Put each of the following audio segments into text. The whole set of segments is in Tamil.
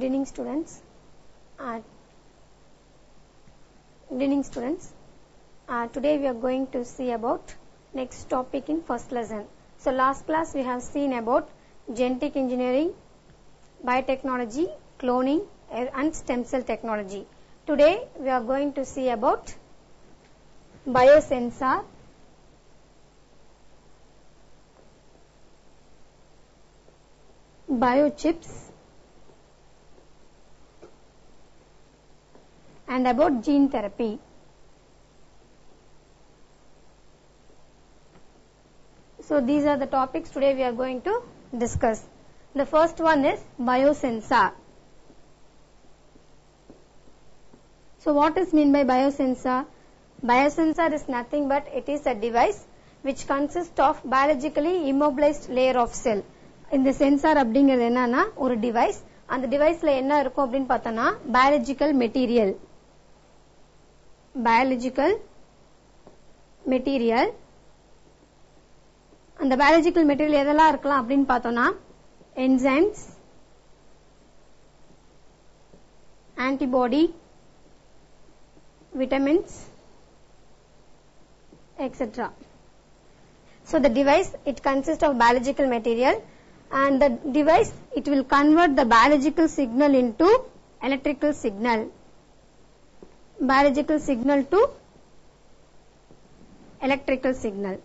Good evening, students. Uh, good evening, students. Uh, today we are going to see about next topic in first lesson. So last class we have seen about genetic engineering, biotechnology, cloning, uh, and stem cell technology. Today we are going to see about biosensor, biochips, and about gene therapy. So these are the topics today we are going to discuss. The first one is biosensor. So what is mean by biosensor? Biosensor is nothing but it is a device which consists of biologically immobilized layer of cell. இந்த சென்சார் அப்படிங்கிறது என்னன்னா ஒரு டிவைஸ் அந்த டிவைஸ்ல என்ன இருக்கும் அப்படின்னு பார்த்தோம்னா பயாலஜிக்கல் மெட்டீரியல் பயாலஜிக்கல் மெட்டீரியல் அந்த பயாலஜிக்கல் மெட்டீரியல் எதெல்லாம் இருக்கலாம் அப்படின்னு பார்த்தோம்னா enzymes antibody vitamins etc so the device it consists of biological material and the device it will convert the biological signal into electrical signal biological signal to electrical signal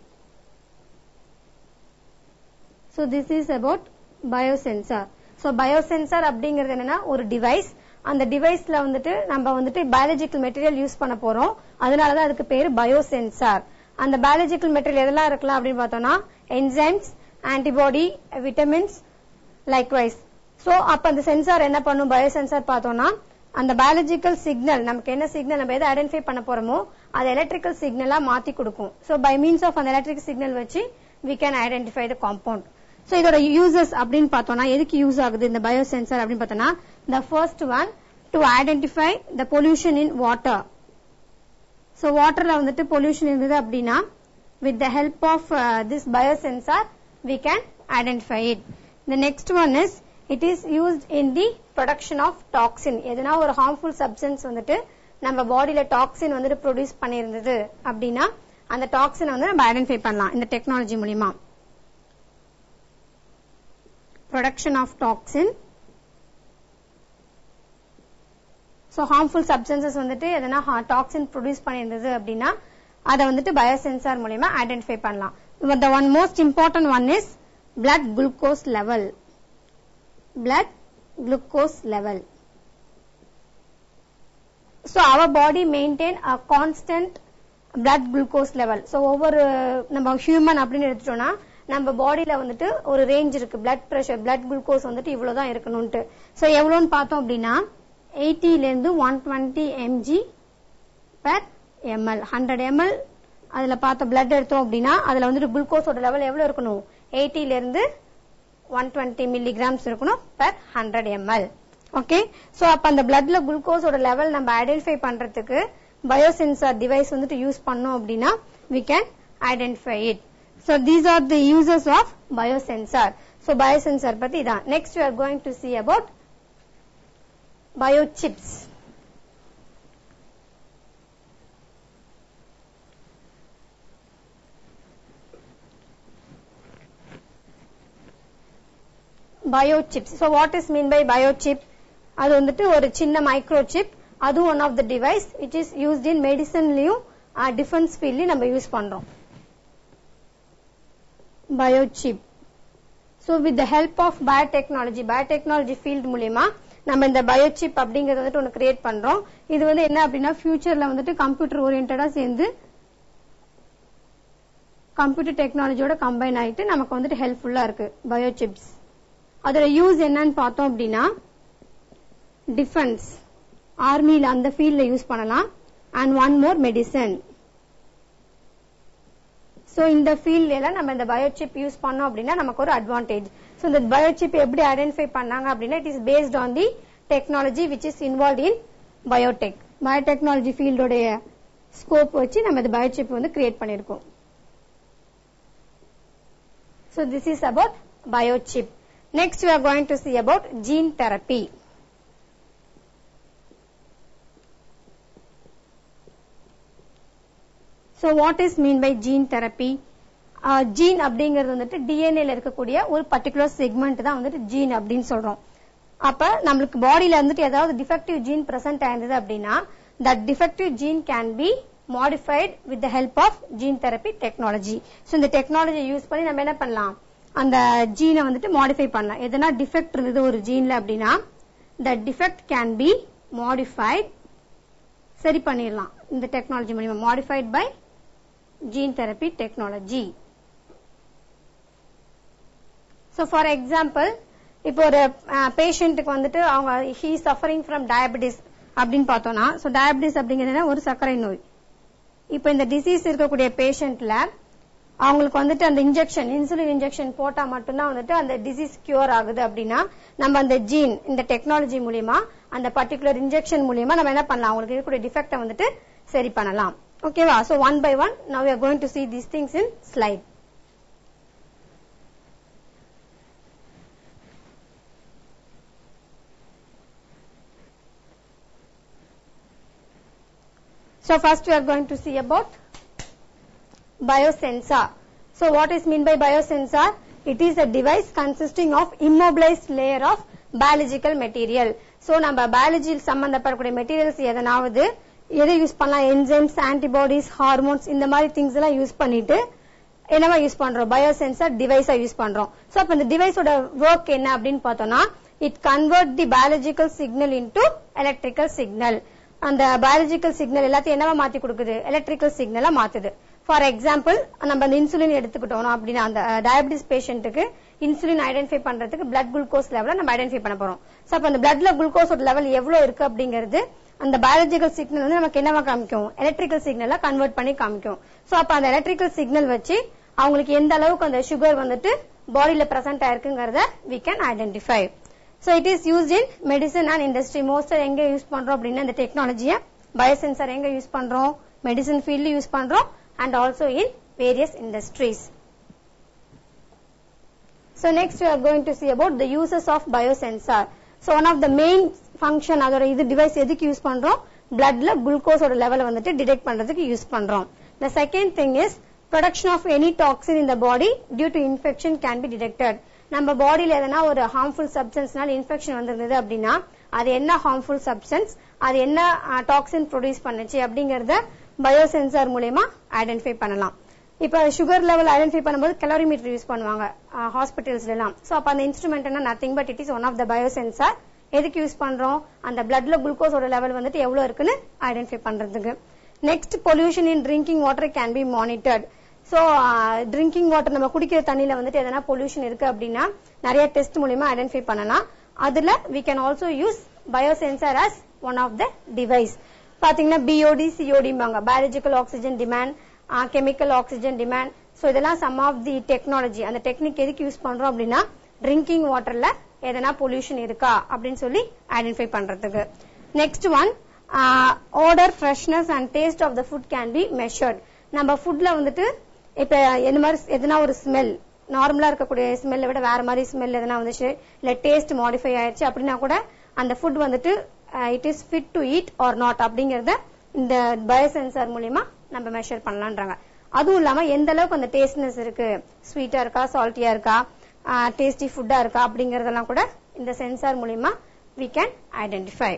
so this is about biosensor so biosensor அப்படிங்கிறது என்னன்னா ஒரு டிவைஸ் அந்த டிவைஸ்ல வந்துட்டு நம்ம வந்துட்டு பயாலஜிக்கல் மெட்டீரியல் யூஸ் பண்ண போறோம் அதனாலதான் அதுக்கு பேரு பயோசென்சார் அந்த பயாலஜிக்கல் மெட்டீரியல் எதெல்லாம் இருக்கலாம் அப்படின்னு பார்த்தோம்னா enzymes antibody vitamins likewise so அப்ப அந்த சென்சார் என்ன பண்ணும் பயோசென்சார் பார்த்தோம்னா அந்த பயாலஜிக்கல் சிக்னல் நமக்கு என்ன சிக்னல் நம்ம எதை ஐடென்டிஃபை பண்ண போறோமோ அது எலக்ட்ரிக்கல் சிக்னலா மாத்தி கொடுக்கும் சோ பை மீன்ஸ் ஆஃப் அந்த எலக்ட்ரிக் சிக்னல் வச்சு we can identify the compound so இதோட யூசஸ் அப்படின்னு பார்த்தோம்னா எதுக்கு யூஸ் ஆகுது இந்த பயோசென்சார் அப்படின்னு பார்த்தோம்னா the first one to identify the pollution in water so waterல வந்துட்டு pollution இருந்தது அப்படின்னா with the help of uh, this biosensor we can identify it the next one is it is used in the production of toxin எதுனா ஒரு harmful substance வந்துட்டு நம்ம பாடியில டாக்ஸின் வந்துட்டு ப்ரொடியூஸ் பண்ணியிருந்தது அப்படின்னா அந்த டாக்ஸினை வந்து நம்ம ஐடென்டிஃபை பண்ணலாம் இந்த டெக்னாலஜி மூலியமா production of toxin so harmful substances வந்துட்டு எதனா டாக்ஸின் ப்ரொடியூஸ் பண்ணியிருந்தது அப்படின்னா அதை வந்துட்டு பயோசென்சார் மூலியமா ஐடென்டிஃபை பண்ணலாம் the one most important one is blood glucose level blood glucose level so our body maintain a constant blood glucose level so ஒவ்வொரு நம்ம ஹியூமன் அப்படின்னு எடுத்துட்டோம்னா நம்ம பாடியில வந்துட்டு ஒரு ரேஞ்ச் இருக்கு பிளட் பிரஷர் பிளட் குளுக்கோஸ் வந்துட்டு இவ்வளவுதான் இருக்கணும்ட்டு ஸோ எவ்வளோன்னு பார்த்தோம் அப்படின்னா எயிட்டிலேருந்து one twenty mg per ml hundred ml அதுல பார்த்த பிளட் எடுத்தோம் அப்படின்னா அதுல வந்துட்டு குளுக்கோஸோட லெவல் எவ்வளவு இருக்கணும் எயிட்டிலேருந்து ஒன் டுவெண்ட்டி மில்லிகிராம்ஸ் இருக்கணும் per hundred ml okay so அப்ப அந்த பிளட்ல குளுக்கோஸோட லெவல் நம்ம ஐடென்டிஃபை பண்றதுக்கு பயோசென்சார் டிவைஸ் வந்துட்டு யூஸ் பண்ணோம் அப்படின்னா we can identify it so these are the uses of biosensor so biosensor பத்தி இதான் next you are going to see about biochips. biochips so what is mean by biochip அது வந்துட்டு ஒரு சின்ன மைக்ரோசிப் அது one of the device it is used in மெடிசன்லயும் டிஃபென்ஸ் ஃபீல்ட்லயும் நம்ம யூஸ் பண்றோம் biochip so with the help of biotechnology biotechnology field மூலியமா நம்ம இந்த பயோசிப் அப்படிங்கறத வந்துட்டு ஒன்று கிரியேட் பண்றோம் இது வந்து என்ன அப்படின்னா ஃபியூச்சர்ல வந்துட்டு கம்ப்யூட்டர் ஓரியன்டா சேர்ந்து கம்ப்யூட்டர் டெக்னாலஜியோட கம்பைன் ஆயிட்டு நமக்கு வந்துட்டு ஹெல்ப்ஃபுல்லா இருக்கு பயோசிப்ஸ் அதோட யூஸ் என்னன்னு பார்த்தோம் அப்படின்னா டிஃபென்ஸ் ஆர்மியில அந்த ஃபீல்ட்ல யூஸ் பண்ணலாம் and one more medicine so இந்த ஃபீல்ட்ல எல்லாம் நம்ம இந்த பயோசிப் யூஸ் பண்ணோம் அப்படின்னா நமக்கு ஒரு அட்வான்டேஜ் ஸோ இந்த பயோசிப் எப்படி ஐடென்டிஃபை பண்ணாங்க அப்படின்னா it is based on the technology which is involve in biotech biotechnology ஃபீல்டோடைய ஸ்கோப் வச்சு நம்ம இந்த பயோசிப் வந்து கிரியேட் பண்ணிருக்கோம் So this is about biochip. Next we are going to see about gene therapy. So what is mean by gene therapy gene அப்படிங்கிறது வந்துட்டு டிஎன்ஏல இருக்கக்கூடிய ஒரு பர்டிகுலர் செக்மெண்ட் தான் வந்துட்டு ஜீன் அப்படின்னு சொல்றோம் அப்ப நம்மளுக்கு பாடியில வந்துட்டு ஏதாவது டிஃபெக்டிவ் ஜீன் பிரசன்ட் ஆயிருந்தது அப்படின்னா that defective gene can be modified with the help of gene therapy technology so இந்த டெக்னாலஜி யூஸ் பண்ணி நம்ம என்ன பண்ணலாம் அந்த ஜீனை வந்துட்டு மாடிஃபை பண்ணலாம் எதனா டிஃபெக்ட் இருந்தது ஒரு ஜீன்ல அப்படின்னா the defect can be modified சரி பண்ணிடலாம் இந்த டெக்னாலஜி மூலியமா modified by gene therapy technology so for example இப்போ ஒரு பேஷண்ட்டுக்கு வந்துட்டு அவங்க ஹீ சஃபரிங் ஃப்ரம் டயபிட்டிஸ் அப்படின்னு பார்த்தோம்னா ஸோ டயபிட்டிஸ் அப்படிங்கிறது ஒரு சர்க்கரை நோய் இப்போ இந்த டிசீஸ் இருக்கக்கூடிய பேஷண்ட்ல அவங்களுக்கு வந்துட்டு அந்த இன்ஜெக்ஷன் இன்சுலின் இன்ஜெக்ஷன் போட்டா மட்டும்தான் வந்துட்டு அந்த டிசீஸ் கியூர் ஆகுது அப்படின்னா நம்ம அந்த ஜீன் இந்த டெக்னாலஜி மூலியமா அந்த பர்டிகுலர் இன்ஜெக்ஷன் மூலியமா நம்ம என்ன பண்ணலாம் அவங்களுக்கு இருக்கக்கூடிய டிஃபெக்டை வந்துட்டு சரி பண்ணலாம் ஓகேவா so one by one now you going to see these things in slide So first we are going to see about biosensor. So what is mean by biosensor? It is a device consisting of immobilized layer of biological material. So நம்ம biology சம்பந்தப்படக்கூடிய மெட்டீரியல்ஸ் எதனாவது எதை யூஸ் பண்ணலாம் என்சைம்ஸ் ஆன்டிபாடிஸ் ஹார்மோன்ஸ் இந்த மாதிரி திங்ஸ் எல்லாம் யூஸ் பண்ணிட்டு என்னவா யூஸ் பண்றோம் பயோசென்சர் டிவைஸா யூஸ் பண்றோம் சோ அப்ப இந்த டிவைஸோட ஒர்க் என்ன அப்படின்னு பார்த்தோம்னா it convert the biological signal into electrical signal அந்த பயாலஜிக்கல் சிக்னல் எல்லாத்தையும் என்னவா மாத்தி கொடுக்குது எலக்ட்ரிக்கல் சிக்னலா மாத்துது ஃபார் எக்ஸாம்பிள் நம்ம அந்த இன்சுலின் எடுத்துக்கிட்டோம் அப்படின்னா அந்த டயபிட்டிஸ் பேஷண்ட்டுக்கு இன்சுலின் ஐடென்டிஃபை பண்றதுக்கு பிளட் குளுக்கோஸ் லெவல நம்ம ஐடென்டிஃபை பண்ண போறோம் சோ அப்ப அந்த பிளட்ல குளுக்கோஸோட லெவல் எவ்வளவு இருக்கு அப்படிங்கிறது அந்த பயாலஜிக்கல் சிக்னல் வந்து நமக்கு என்னவா காமிக்கும் எலக்ட்ரிக்கல் சிக்னலா கன்வெர்ட் பண்ணி காமிக்கும் சோ அப்ப அந்த எலக்ட்ரிக்கல் சிக்னல் வச்சு அவங்களுக்கு எந்த அளவுக்கு அந்த சுகர் வந்துட்டு பாடியில பிரசன்ட் ஆயிருக்குங்கிறத we can identify so it is used in medicine and industry மோஸ்டா எங்க யூஸ் பண்றோம் அப்படின்னா இந்த டெக்னாலஜியை பயோசென்சர் எங்க யூஸ் பண்றோம் மெடிசன் ஃபீல்ட்ல யூஸ் பண்றோம் and also in various industries So next we are going to see about the uses of biosensor. So one of the main function அதோட இது டிவைஸ் எதுக்கு யூஸ் பண்றோம் பிளட்ல குளுக்கோஸோட லெவலை வந்துட்டு டிடெக்ட் பண்றதுக்கு யூஸ் பண்றோம் The second thing is production of any toxin in the body due to infection can be detected. நம்ம பாடியில எதனா ஒரு ஹார்ம்ஃபுல் சப்ஸ்டன்ஸ்னால இன்ஃபெக்ஷன் வந்திருந்தது அப்படின்னா அது என்ன ஹார்ம்ஃபுல் சப்ஸ்டன்ஸ் அது என்ன டாக்ஸின் ப்ரொடியூஸ் பண்ணுச்சு அப்படிங்கறத பயோசென்சார் மூலயமா ஐடென்டிஃபை பண்ணலாம் இப்ப சுகர் லெவல் ஐடென்டிஃபை பண்ணும்போது கலோரிமீட்டர் யூஸ் பண்ணுவாங்க ஹாஸ்பிட்டல்ஸ்ல எல்லாம் சோ அப்ப அந்த இன்ஸ்ட்ருமெண்ட் என்ன nothing but it is one of the biosensor எதுக்கு யூஸ் பண்றோம் அந்த பிளட்ல குளுக்கோஸோட லெவல் வந்துட்டு எவ்வளவு இருக்குன்னு ஐடென்டிஃபை பண்றதுக்கு next pollution in drinking water can be monitored so drinking water நம்ம குடிக்கிற தண்ணியில வந்துட்டு எதனா பொல்யூஷன் இருக்கு அப்படின்னா நிறைய டெஸ்ட் மூலியமா ஐடென்டிஃபை பண்ணலாம் அதுல we can also use biosensor as one of the device பாத்தீங்கன்னா பிஓடி சிஓடிம்பாங்க biological oxygen demand chemical oxygen demand so இதெல்லாம் சம் ஆஃப் தி டெக்னாலஜி அந்த டெக்னிக் எதுக்கு யூஸ் பண்றோம் அப்படின்னா ட்ரிங்கிங் வாட்டர்ல எதனா பொல்யூஷன் இருக்கா அப்படின்னு சொல்லி ஐடென்டிஃபை பண்றதுக்கு next one order freshness and taste of the food can be measured நம்ம ஃபுட்ல வந்துட்டு இப்ப என்ன மாதிரி எதனா ஒரு ஸ்மெல் நார்மலா இருக்கக்கூடிய ஸ்மெல்லை விட வேற மாதிரி ஸ்மெல் எதனா வந்துச்சு இல்ல டேஸ்ட் மாடிஃபை ஆயிடுச்சு அப்படின்னா கூட அந்த ஃபுட் வந்துட்டு it is fit to eat or not அப்படிங்கறத இந்த பயோசென்சார் மூலியமா நம்ம மெஷர் பண்ணலான்றாங்க அதுவும் இல்லாம எந்த அளவுக்கு அந்த டேஸ்ட்னஸ் இருக்கு ஸ்வீட்டா இருக்கா சால்ட்டியா இருக்கா டேஸ்டி ஃபுட்டா இருக்கா அப்படிங்கறதெல்லாம் கூட இந்த சென்சார் மூலியமா we can identify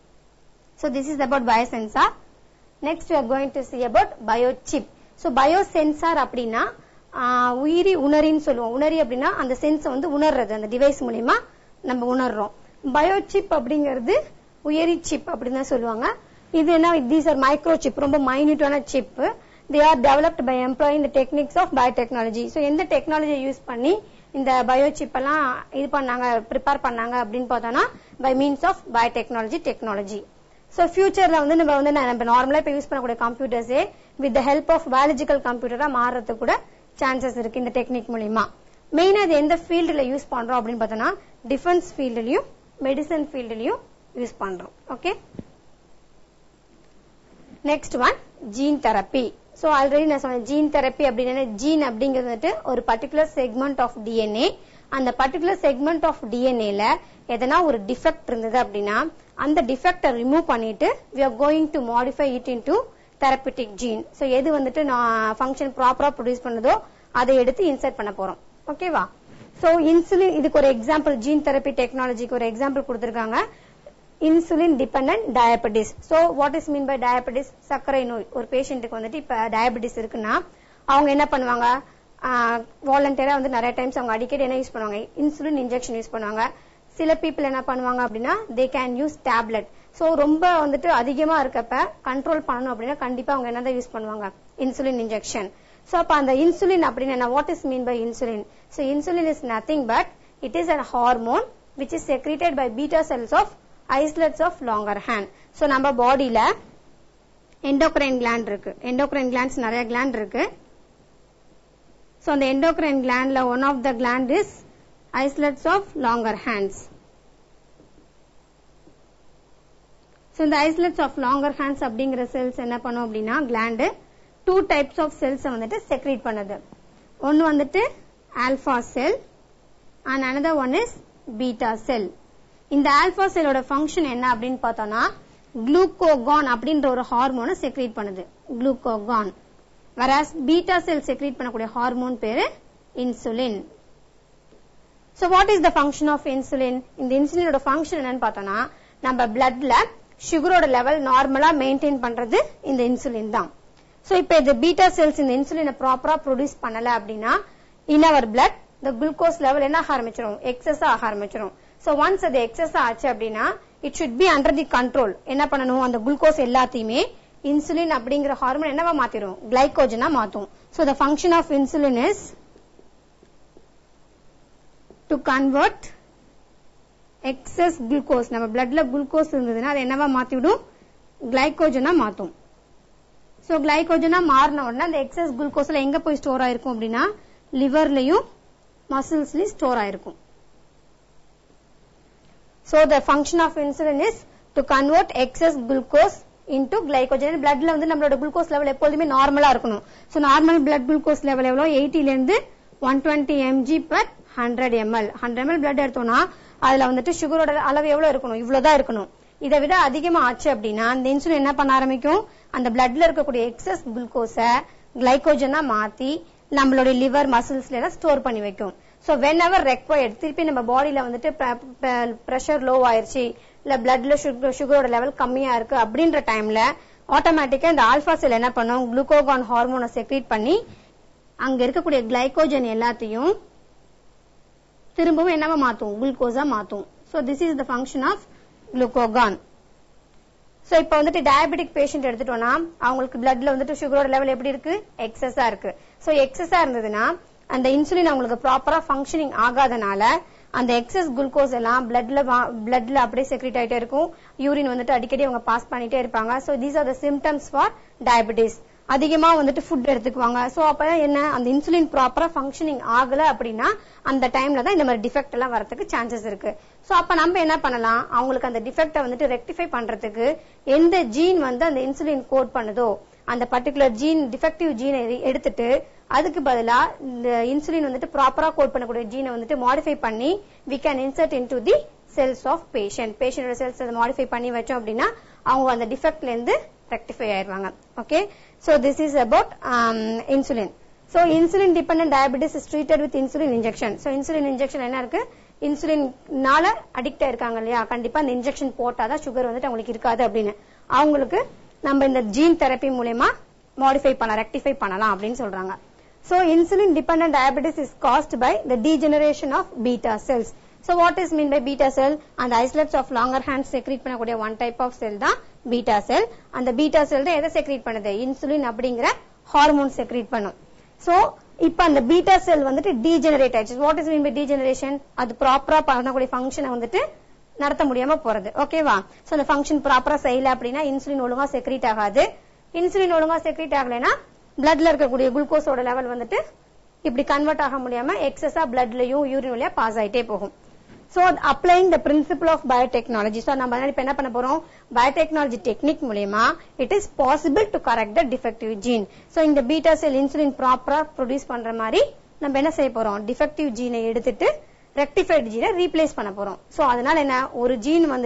so this is about biosensor next you are going to see about biochip so biosensor அப்படின்னா உயிரி உணரின்னு சொல்லுவோம் உணரி அப்படின்னா அந்த சென்ஸை வந்து உணர்றது அந்த டிவைஸ் மூலியமா நம்ம உணர்றோம் பயோசிப் அப்படிங்கிறது உயரி சிப் அப்படின்னு தான் சொல்லுவாங்க இது என்ன தீஸ் ஆர் மைக்ரோ சிப் ரொம்ப மைன்யூட்டான chip they are developed by employing the techniques of biotechnology so எந்த டெக்னாலஜியை யூஸ் பண்ணி இந்த பயோ சிப் எல்லாம் இது பண்ணாங்க ப்ரிப்பேர் பண்ணாங்க அப்படின்னு பார்த்தோம்னா by means of biotechnology technology so ஃபியூச்சர்ல வந்து நம்ம வந்து நம்ம நார்மலா இப்போ யூஸ் பண்ணக்கூடிய கம்ப்யூட்டர்ஸே வித் ஹெல்ப் ஆஃப் பயாலஜிக்கல் கம்ப்யூட்டரா மாறுறதுக்கு கூட சான்சஸ் இருக்கு இந்த டெக்னிக் மூலியமா மெயினா இது எந்த ஃபீல்டுல யூஸ் பண்றோம் அப்படின்னு பார்த்தோம்னா டிஃபென்ஸ் ஃபீல்டுலயும் மெடிசன் ஃபீல்டுலயும் யூஸ் பண்றோம் okay next one gene therapy so already நான் சொன்னேன் ஜீன் தெரப்பி அப்படின்னு ஜீன் அப்படிங்கிறது வந்துட்டு ஒரு பர்டிகுலர் செக்மெண்ட் ஆஃப் டிஎன்ஏ அந்த பர்டிகுலர் செக்மெண்ட் ஆஃப் டிஎன்ஏல எதனா ஒரு டிஃபெக்ட் இருந்தது அப்படின்னா அந்த டிஃபெக்டை ரிமூவ் பண்ணிட்டு we are going to modify it into therapeutic gene so எது வந்துட்டு நான் ஃபங்க்ஷன் ப்ராப்பரா ப்ரொடியூஸ் பண்ணுதோ அதை எடுத்து இன்சர்ட் பண்ண போறோம் ஓகேவா ஸோ இன்சுலின் இதுக்கு ஒரு எக்ஸாம்பிள் ஜீன் தெரப்பி டெக்னாலஜிக்கு ஒரு எக்ஸாம்பிள் கொடுத்துருக்காங்க insulin dependent diabetes so what is mean by diabetes சர்க்கரை நோய் ஒரு பேஷண்ட்டுக்கு வந்துட்டு இப்ப டயபெட்டிஸ் இருக்குன்னா அவங்க என்ன பண்ணுவாங்க வாலண்டியரா வந்து நிறைய டைம்ஸ் அவங்க அடிக்கடி என்ன யூஸ் பண்ணுவாங்க இன்சுலின் இன்ஜெக்ஷன் யூஸ் பண்ணுவாங்க சில பீப்புள் என்ன பண்ணுவாங்க அப்படின்னா they can use tablet so ரொம்ப வந்துட்டு அதிகமா இருக்கப்ப கண்ட்ரோல் பண்ணணும் அப்படின்னா கண்டிப்பா அவங்க என்னதான் யூஸ் பண்ணுவாங்க இன்சுலின் இன்ஜெக்ஷன் ஸோ அப்ப அந்த இன்சுலின் அப்படின்னு what is mean by insulin so insulin is nothing but it is a hormone which is secreted by beta cells of islets of Langerhans so நம்ம பாடியில எண்டோக்ரைன் கிளாண்ட் இருக்கு எண்டோக்ரைன் கிளாண்ட்ஸ் நிறைய கிளாண்ட் இருக்கு ஸோ அந்த எண்டோக்ரைன் கிளாண்ட்ல one of the gland is islets of Langerhans so இந்த ஐஸ்லெட்ஸ் ஆஃப் லாங்கர் ஹேண்ட்ஸ் அப்படிங்கிற செல்ஸ் என்ன பண்ணும் அப்படின்னா gland two types of cells வந்துட்டு செக்ரேட் பண்ணுது ஒன்னு வந்துட்டு alpha cell and another one is beta cell இந்த ஆல்பா செல்லோட ஃபங்க்ஷன் என்ன அப்படின்னு பார்த்தோம்னா குளுக்கோகான் அப்படின்ற ஒரு ஹார்மோனை செக்ரேட் பண்ணுது glucagon whereas beta cell secrete பண்ணக்கூடிய ஹார்மோன் பேரு insulin so what is the function of insulin இந்த இன்சுலினோட ஃபங்க்ஷன் என்னன்னு பார்த்தோம்னா நம்ம பிளட்ல சுகரோட லெவல் நார்மலா மெயின்டைன் பண்றது இந்த இன்சுலின் தான் சோ இப்போ இந்த பீட்டா செல்ஸ் இந்த இன்சுலினை ப்ராப்பரா ப்ரொடியூஸ் பண்ணல அப்படின்னா இன் அவர் பிளட் இந்த குளுக்கோஸ் லெவல் என்ன ஆக ஆரம்பிச்சிடும் எக்ஸஸ் ஆக ஆரம்பிச்சிடும் சோ ஒன்ஸ் அது எக்ஸஸ் ஆச்சு அப்படின்னா it should be under the control என்ன பண்ணணும் அந்த குளுக்கோஸ் எல்லாத்தையுமே இன்சுலின் அப்படிங்கிற ஹார்மோன் என்னவா மாத்திரும் கிளைகோஜனா மாத்தும் so the function of insulin is to convert excess glucose நம்ம பிளட்ல குளுக்கோஸ் இருந்ததுன்னா அது என்னவா மாத்தி விடும் கிளைகோஜனா மாத்தும் சோ கிளைகோஜனா மாறின உடனே அந்த எக்ஸஸ் குளுக்கோஸ்ல எங்க போய் ஸ்டோர் ஆயிருக்கும் அப்படின்னா லிவர்லயும் மசில்ஸ்லயும் ஸ்டோர் ஆயிருக்கும் So the function of insulin is to convert excess glucose into glycogen. பிளட்ல வந்து நம்மளோட குளுக்கோஸ் லெவல் எப்போதுமே நார்மலா இருக்கணும் so normal blood glucose level எவ்வளோ எயிட்டில இருந்து one twenty mg per hundred ml hundred ml blood எடுத்தோம்னா அதுல வந்துட்டு சுகரோட அளவு எவ்வளவு இருக்கணும் இவ்வளவுதான் இருக்கணும் இதை விட அதிகமா ஆச்சு அப்படின்னா அந்த இன்சுலின் என்ன பண்ண ஆரம்பிக்கும் அந்த பிளட்ல இருக்கக்கூடிய எக்ஸஸ் குளுக்கோஸ கிளைகோஜனா மாத்தி நம்மளுடைய லிவர் மசில்ஸ்ல எல்லாம் ஸ்டோர் பண்ணி வைக்கும் சோ வென் எவர் ரெக்வயர்ட் திருப்பி நம்ம பாடியில வந்துட்டு பிரஷர் லோ ஆயிருச்சு இல்ல பிளட்ல சுகரோட லெவல் கம்மியா இருக்கு அப்படின்ற டைம்ல ஆட்டோமேட்டிக்கா இந்த ஆல்பா செல் என்ன பண்ணும் குளுக்கோகான் ஹார்மோனை செக்ரேட் பண்ணி அங்க இருக்கக்கூடிய கிளைகோஜன் எல்லாத்தையும் திரும்பவும் என்னவா மாத்தும் குளுக்கோஸா மாத்தும் so this is the function of glucagon so இப்போ வந்துட்டு டயபெட்டிக் பேஷண்ட் எடுத்துட்டோம்னா அவங்களுக்கு பிளட்ல வந்துட்டு சுகரோட லெவல் எப்படி இருக்கு எக்ஸஸா இருக்கு சோ எக்ஸஸா இருந்ததுன்னா அந்த இன்சுலின் அவங்களுக்கு ப்ராப்பரா ஃபங்க்ஷனிங் ஆகாதனால அந்த எக்ஸஸ் குளுக்கோஸ் எல்லாம் பிளட்ல பிளட்ல அப்படியே செக்ரேட் ஆயிட்டே இருக்கும் யூரின் வந்துட்டு அடிக்கடி அவங்க பாஸ் பண்ணிட்டே இருப்பாங்க so these are the symptoms for diabetes அதிகமா வந்துட்டு ஃபுட் எடுத்துக்குவாங்க சோ அப்ப என்ன அந்த இன்சுலின் ப்ராப்பரா ஃபங்க்ஷனிங் ஆகல அப்படின்னா அந்த டைம்ல தான் இந்த மாதிரி டிஃபெக்ட் எல்லாம் வரதுக்கு சான்சஸ் இருக்கு சோ அப்ப நம்ம என்ன பண்ணலாம் அவங்களுக்கு அந்த டிஃபெக்ட வந்துட்டு ரெக்டிஃபை பண்றதுக்கு எந்த ஜீன் வந்து அந்த இன்சுலின் கோட் பண்ணுதோ அந்த பர்டிகுலர் ஜீன் டிஃபெக்டிவ் ஜீனை எடுத்துட்டு அதுக்கு பதிலா இந்த இன்சுலின் வந்துட்டு ப்ராப்பரா கோட் பண்ணக்கூடிய ஜீனை வந்துட்டு மாடிஃபை பண்ணி we can insert into the cells of patient பேஷண்டோட செல்ஸ் அதை மாடிஃபை பண்ணி வச்சோம் அப்படின்னா அவங்க அந்த டிஃபெக்ட்ல இருந்து ரெக்டிஃபை ஆயிருவாங்க okay so this is about insulin so insulin dependent diabetes is treated with insulin injection so insulin injection என்ன இருக்கு இன்சுலின்னால அடிக்ட் ஆயிருக்காங்க இல்லையா கண்டிப்பா அந்த இன்ஜெக்ஷன் போட்டாதான் சுகர் வந்துட்டு அவங்களுக்கு இருக்காது அப்படின்னு அவங்களுக்கு நம்ம இந்த ஜீன் தெரப்பி மூலயமா மாடிஃபை பண்ணலாம் ரெக்டிஃபை பண்ணலாம் அப்படின்னு சொல்றாங்க so insulin dependent diabetes is caused by the degeneration of beta cells so what is mean by beta cell அந்த islets of Langerhans secrete பண்ணக்கூடிய ஒன் டைப் ஆஃப் செல் தான் பீட்டா செல் அந்த பீட்டா செல் தான் எதை செக்ரீட் பண்ணுது இன்சுலின் அப்படிங்கிற ஹார்மோன் செக்ரீட் பண்ணும் சோ இப்ப அந்த பீட்டா செல் வந்துட்டு டீஜெனரேட் ஆயிடுச்சு what is mean by degeneration அது ப்ராப்பரா பண்ணக்கூடிய ஃபங்க்ஷனை வந்துட்டு நடத்த முடியாம போறது ஓகேவா சோ அந்த ஃபங்க்ஷன் ப்ராப்பரா செய்யல அப்படின்னா இன்சுலின் ஒழுங்கா செக்ரீட் ஆகாது இன்சுலின் ஒழுங்கா செக்ரீட் ஆகலைன்னா பிளட்ல இருக்கக்கூடிய குளுக்கோஸோட லெவல் வந்துட்டு இப்படி கன்வெர்ட் ஆக முடியாம எக்ஸஸா பிளட்லயும் யூரின் வழியா பாஸ் ஆயிட்டே போகும் so applying the principle of biotechnology so நம்ம இப்ப என்ன பண்ண போறோம் பயோடெக்னாலஜி டெக்னிக் மூலயமா it is possible to correct the defective gene so இந்த பீட்டா செல் இன்சுலின் ப்ராப்பரா ப்ரொடியூஸ் பண்ற மாதிரி நம்ம என்ன செய்ய போறோம் டிஃபெக்டிவ் ஜீனை எடுத்துட்டு ரெக்டிஃபைட் ஜீனை ரீப்ளேஸ் பண்ண போறோம் சோ அதனால என்ன ஒரு ஜீன் வந்துட்டு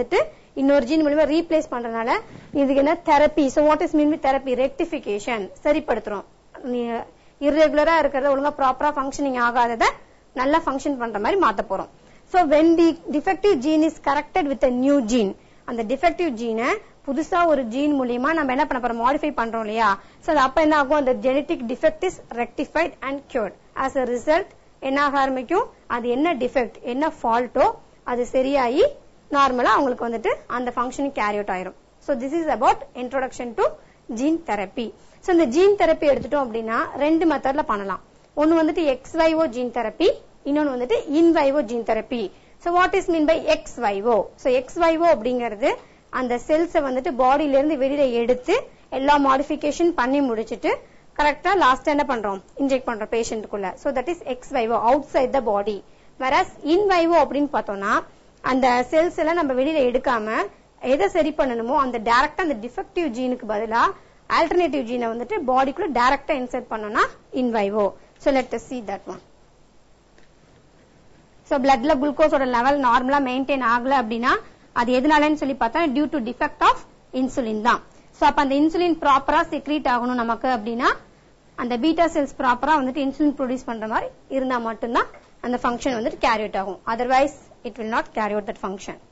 இன்னொரு ஜீன் மூலியமா ரீப்ளேஸ் பண்றதுனால இதுக்கு என்ன therapy so what is mean with therapy rectification சரிப்படுத்துறோம் இர்ரெகுலரா இருக்கிறத ஒழுங்கா ப்ராப்பரா ஃபங்க்ஷனிங் ஆகாதத நல்லா ஃபங்க்ஷன் பண்ற மாதிரி மாத்த போறோம் so when the defective gene is corrected with new gene அந்த டிஃபெக்டிவ் ஜீனை புதுசா ஒரு ஜீன் மூலியமா நம்ம என்ன பண்ண போறோம் மாடிஃபை பண்றோம் இல்லையா சோ அது அப்ப என்ன ஆகும் அந்த genetic defect is rectified and cured as a result என்ன ஆக ஆரம்பிக்கும் அது என்ன டிஃபெக்ட் என்ன ஃபால்ட்டோ அது சரியாயி நார்மலா அவங்களுக்கு வந்துட்டு அந்த ஃபங்க்ஷனிங் கேரி அவுட் ஆயிரும் so this is about introduction to gene therapy so இந்த ஜீன் தெரப்பி எடுத்துட்டோம் அப்படின்னா ரெண்டு மெத்தட்ல பண்ணலாம் ஒன்னு வந்துட்டு எக்ஸ் வைஓ ஜீன் தெரப்பி இன்னொன்னு வந்துட்டு in vivo gene therapy so what is mean by ex vivo so ex vivo அப்படிங்கிறது அந்த செல்ஸை வந்துட்டு பாடியில இருந்து வெளியில எடுத்து எல்லா மாடிஃபிகேஷன் பண்ணி முடிச்சிட்டு கரெக்டா லாஸ்ட் என்ன பண்றோம் இன்ஜெக்ட் பண்றோம் பேஷண்ட்டுக்குள்ள so that is ex vivo outside the body versus in vivo அப்படின்னு பார்த்தோம்னா அந்த செல்ஸ் எல்லாம் நம்ம வெளியில எடுக்காம எதை சரி பண்ணணுமோ அந்த டைரக்டா அந்த டிஃபெக்டிவ் ஜீனுக்கு பதிலா ஆல்டர்னேட்டிவ் ஜீனை வந்துட்டு பாடிக்குள்ள டைரக்டா இன்சர்ட் பண்ணோம்னா in vivo so let see that one so பிளட்ல குளுக்கோஸோட லெவல் நார்மலா மெயின்டைன் ஆகல அப்படின்னா அது எதனாலன்னு சொல்லி பார்த்தா due to defect of insulin தான் சோ அப்ப அந்த இன்சுலின் ப்ராப்பரா செக்ரீட் ஆகணும் நமக்கு அப்படின்னா அந்த பீட்டா செல்ஸ் ப்ராப்பரா வந்துட்டு இன்சுலின் ப்ரொடியூஸ் பண்ற மாதிரி இருந்தா மட்டும்தான் அந்த ஃபங்க்ஷன் வந்துட்டு கேரி அவுட் ஆகும் otherwise it will not carry out that function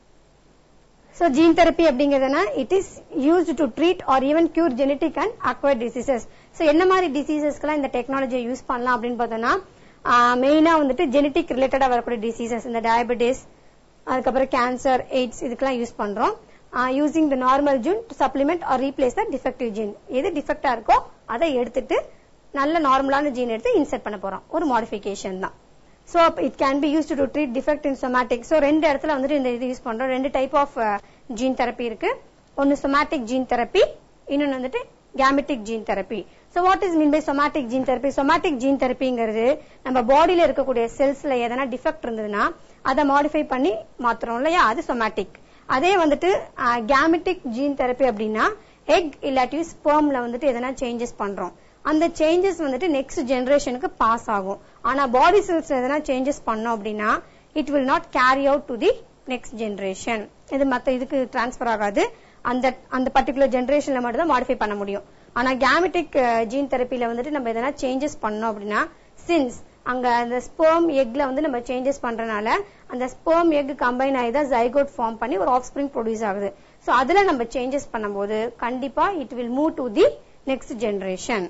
so gene therapy அப்படிங்கறதுனா it is used to treat or even cure genetic and acquired diseases so என்ன மாதிரி டிசீசஸ்க்கெல்லாம் இந்த டெக்னாலஜியை யூஸ் பண்ணலாம் அப்படின்னு பார்த்தோம்னா மெயினா வந்துட்டு ஜெனடிக் ரிலேட்டடா வரக்கூடிய டிசீசஸ் இந்த டயபெட்டிஸ் அதுக்கப்புறம் கேன்சர் எய்ட்ஸ் இதுக்கெல்லாம் யூஸ் பண்றோம் using the normal gene to supplement or replace the defective gene எது டிஃபெக்டா இருக்கோ அதை எடுத்துட்டு நல்ல நார்மலான ஜீன் எடுத்து இன்சர்ட் பண்ண போறோம் ஒரு மாடிஃபிகேஷன் தான் so it can be use to treat defect in somatic so ரெண்டு இடத்துல வந்துட்டு இந்த இது யூஸ் பண்றோம் ரெண்டு டைப் ஆஃப் ஜீன் தெரப்பி இருக்கு ஒன்னு சொமேட்டிக் ஜீன் தெரப்பி இன்னொன்னு வந்துட்டு gametic gene therapy so what is mean by somatic gene therapy somatic gene தெரப்பிங்கிறது நம்ம பாடியில இருக்கக்கூடிய செல்ஸ்ல எதனா டிஃபெக்ட் இருந்ததுன்னா அதை மாடிஃபை பண்ணி மாத்துறோம் இல்லையா அது சொமேட்டிக் அதே வந்துட்டு கேமெட்டிக் ஜீன் தெரப்பி அப்படின்னா எக் இல்லாட்டி ஸ்பெர்ம்ல வந்துட்டு எதனா சேஞ்சஸ் பண்றோம் அந்த சேஞ்சஸ் வந்துட்டு நெக்ஸ்ட் ஜெனரேஷனுக்கு பாஸ் ஆகும் ஆனா பாடி செல்ஸ் எதனா சேஞ்சஸ் பண்ணோம் அப்படின்னா it will not carry out to the next generation இது மத்த இதுக்கு டிரான்ஸ்பர் ஆகாது அந்த அந்த பர்டிகுலர் ஜெனரேஷன்ல மட்டும் தான் மாடிஃபை பண்ண முடியும் ஆனா கேமெட்டிக் ஜீன் தெரப்பில வந்துட்டு நம்ம எதனா சேஞ்சஸ் பண்ணோம் அப்படின்னா சின்ஸ் அங்க அந்த ஸ்பெர்ம் எக்ல வந்து நம்ம சேஞ்சஸ் பண்றதுனால அந்த ஸ்பெர்ம் எக் கம்பைன் ஆகி தான் ஜைகோட் ஃபார்ம் பண்ணி ஒரு ஆஃப் ஸ்பிரிங் ப்ரொடியூஸ் ஆகுது சோ அதுல நம்ம சேஞ்சஸ் பண்ணும்போது கண்டிப்பா it will move to the next generation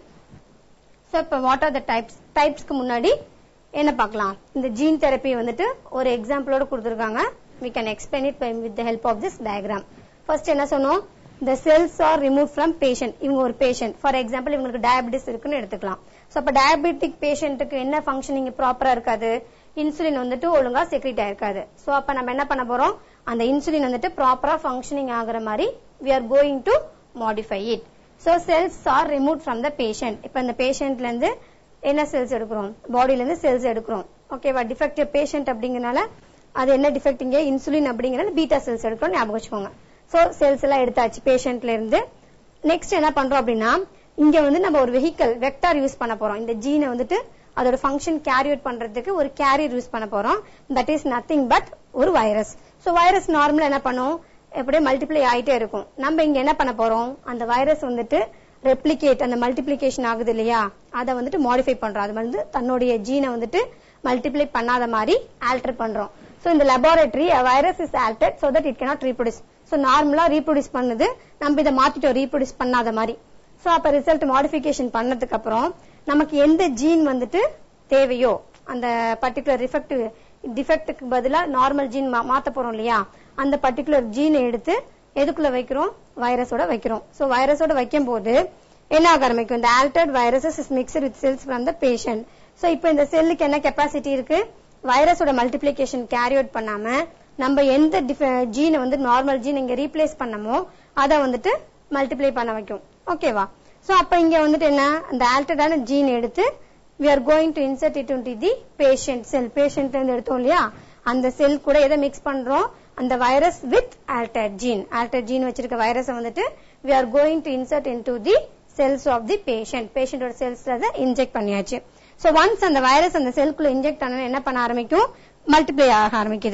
so இப்ப வாட் ஆர் த டைப்ஸ் டைப்ஸ்க்கு முன்னாடி என்ன பார்க்கலாம் இந்த ஜீன் தெரப்பி வந்துட்டு ஒரு எக்ஸாம்பிளோட கொடுத்துருக்காங்க we can explain it by with the help of this diagram first என்ன சொன்னோம் the cells are removed from patient இவங்க ஒரு patient ஃபார் எக்ஸாம்பிள் இவங்களுக்கு டயபிட்டிஸ் இருக்குன்னு எடுத்துக்கலாம் சோ அப்ப டயபெட்டிக் பேஷண்ட்டுக்கு என்ன ஃபங்க்ஷனிங் ப்ராப்பரா இருக்காது இன்சுலின் வந்துட்டு ஒழுங்கா செக்ரேட் ஆயிருக்காது சோ அப்ப நம்ம என்ன பண்ண போறோம் அந்த இன்சுலின் வந்துட்டு ப்ராப்பரா ஃபங்க்ஷனிங் ஆகுற மாதிரி we are going to modify it so cells are remove from the patient இப்ப இந்த பேஷண்ட்ல இருந்து என்ன செல்ஸ் எடுக்கிறோம் பாடியில இருந்து செல்ஸ் எடுக்கிறோம் ஓகேவா டிஃபெக்டிவ் பேஷண்ட் அப்படிங்கறனால அது என்ன டிஃபெக்ட் இங்க இன்சுலின் அப்படிங்கறனால பீட்டா செல்ஸ் எடுக்கிறோம் ஞாபகம் வச்சுக்கோங்க சோ செல்ஸ் எல்லாம் எடுத்தாச்சு பேஷண்ட்ல இருந்து நெக்ஸ்ட் என்ன பண்றோம் அப்படின்னா இங்க வந்து நம்ம ஒரு வெஹிக்கல் வெக்டார் யூஸ் பண்ண போறோம் இந்த ஜீனை வந்துட்டு அதோட ஃபங்க்ஷன் கேரி அவுட் பண்றதுக்கு ஒரு கேரியர் யூஸ் பண்ண போறோம் தட் இஸ் நத்திங் பட் ஒரு வைரஸ் சோ வைரஸ் நார்மலா என்ன பண்ணும் எப்படியே மல்டிப்ளை ஆயிட்டே இருக்கும் நம்ம இங்க என்ன பண்ண போறோம் அந்த வைரஸ் வந்துட்டு ரெப்ளிகேட் அந்த மல்டிப்ளிகேஷன் ஆகுது இல்லையா அதை வந்துட்டு மாடிஃபை பண்றோம் அது வந்து தன்னுடைய ஜீனை வந்துட்டு மல்டிப்ளை பண்ணாத மாதிரி ஆல்டர் பண்றோம் சோ இந்த laboratory virus is altered so that it cannot reproduce so நார்மலா ரீப்ரொடியூஸ் பண்ணுது நம்ம இதை மாத்திட்டோம் ரீப்ரொடியூஸ் பண்ணாத மாதிரி சோ அப்ப ரிசல்ட் மாடிஃபிகேஷன் பண்ணதுக்கு அப்புறம் நமக்கு எந்த ஜீன் வந்துட்டு தேவையோ அந்த பர்டிகுலர் ரிஃபெக்டிவ் டிஃபெக்ட்டுக்கு பதிலா நார்மல் ஜீன் மாத்த போறோம் இல்லையா அந்த பர்டிகுலர் ஜீனை எடுத்து எதுக்குள்ள வைக்கிறோம் வைரஸோட வைக்கிறோம் சோ வைரஸோட வைக்கும் போது என்ன ஆக ஆரம்பிக்கும் இந்த altered viruses is mixed with cells from the patient so இப்போ இந்த செல்லுக்கு என்ன கெப்பாசிட்டி இருக்கு வைரஸோட மல்டிப்ளிகேஷன் கேரி அவுட் பண்ணாம நம்ம எந்த ஜீனை வந்து நார்மல் ஜீன் இங்க ரீப்ளேஸ் பண்ணமோ அதை வந்துட்டு மல்டிப்ளை பண்ண வைக்கும் ஓகேவா சோ அப்ப இங்க வந்துட்டு என்ன அந்த ஆல்டர்டான ஜீன் எடுத்து we are going to insert it into the patient cell patient இருந்து எடுத்தோம் இல்லையா அந்த செல் கூட எதை மிக்ஸ் பண்றோம் அந்த virus with altered gene altered gene வச்சிருக்க வைரஸை வந்துட்டு we are going to insert into the cells of the patient பேஷண்டோட செல்ஸ்ல அதை இன்ஜெக்ட் பண்ணியாச்சு சோ ஒன்ஸ் அந்த வைரஸ் அந்த செல்குள்ள இன்ஜெக்ட் ஆனா என்ன பண்ண ஆரம்பிக்கும் மல்டிப்ளை ஆக ஆரம்பிக்குது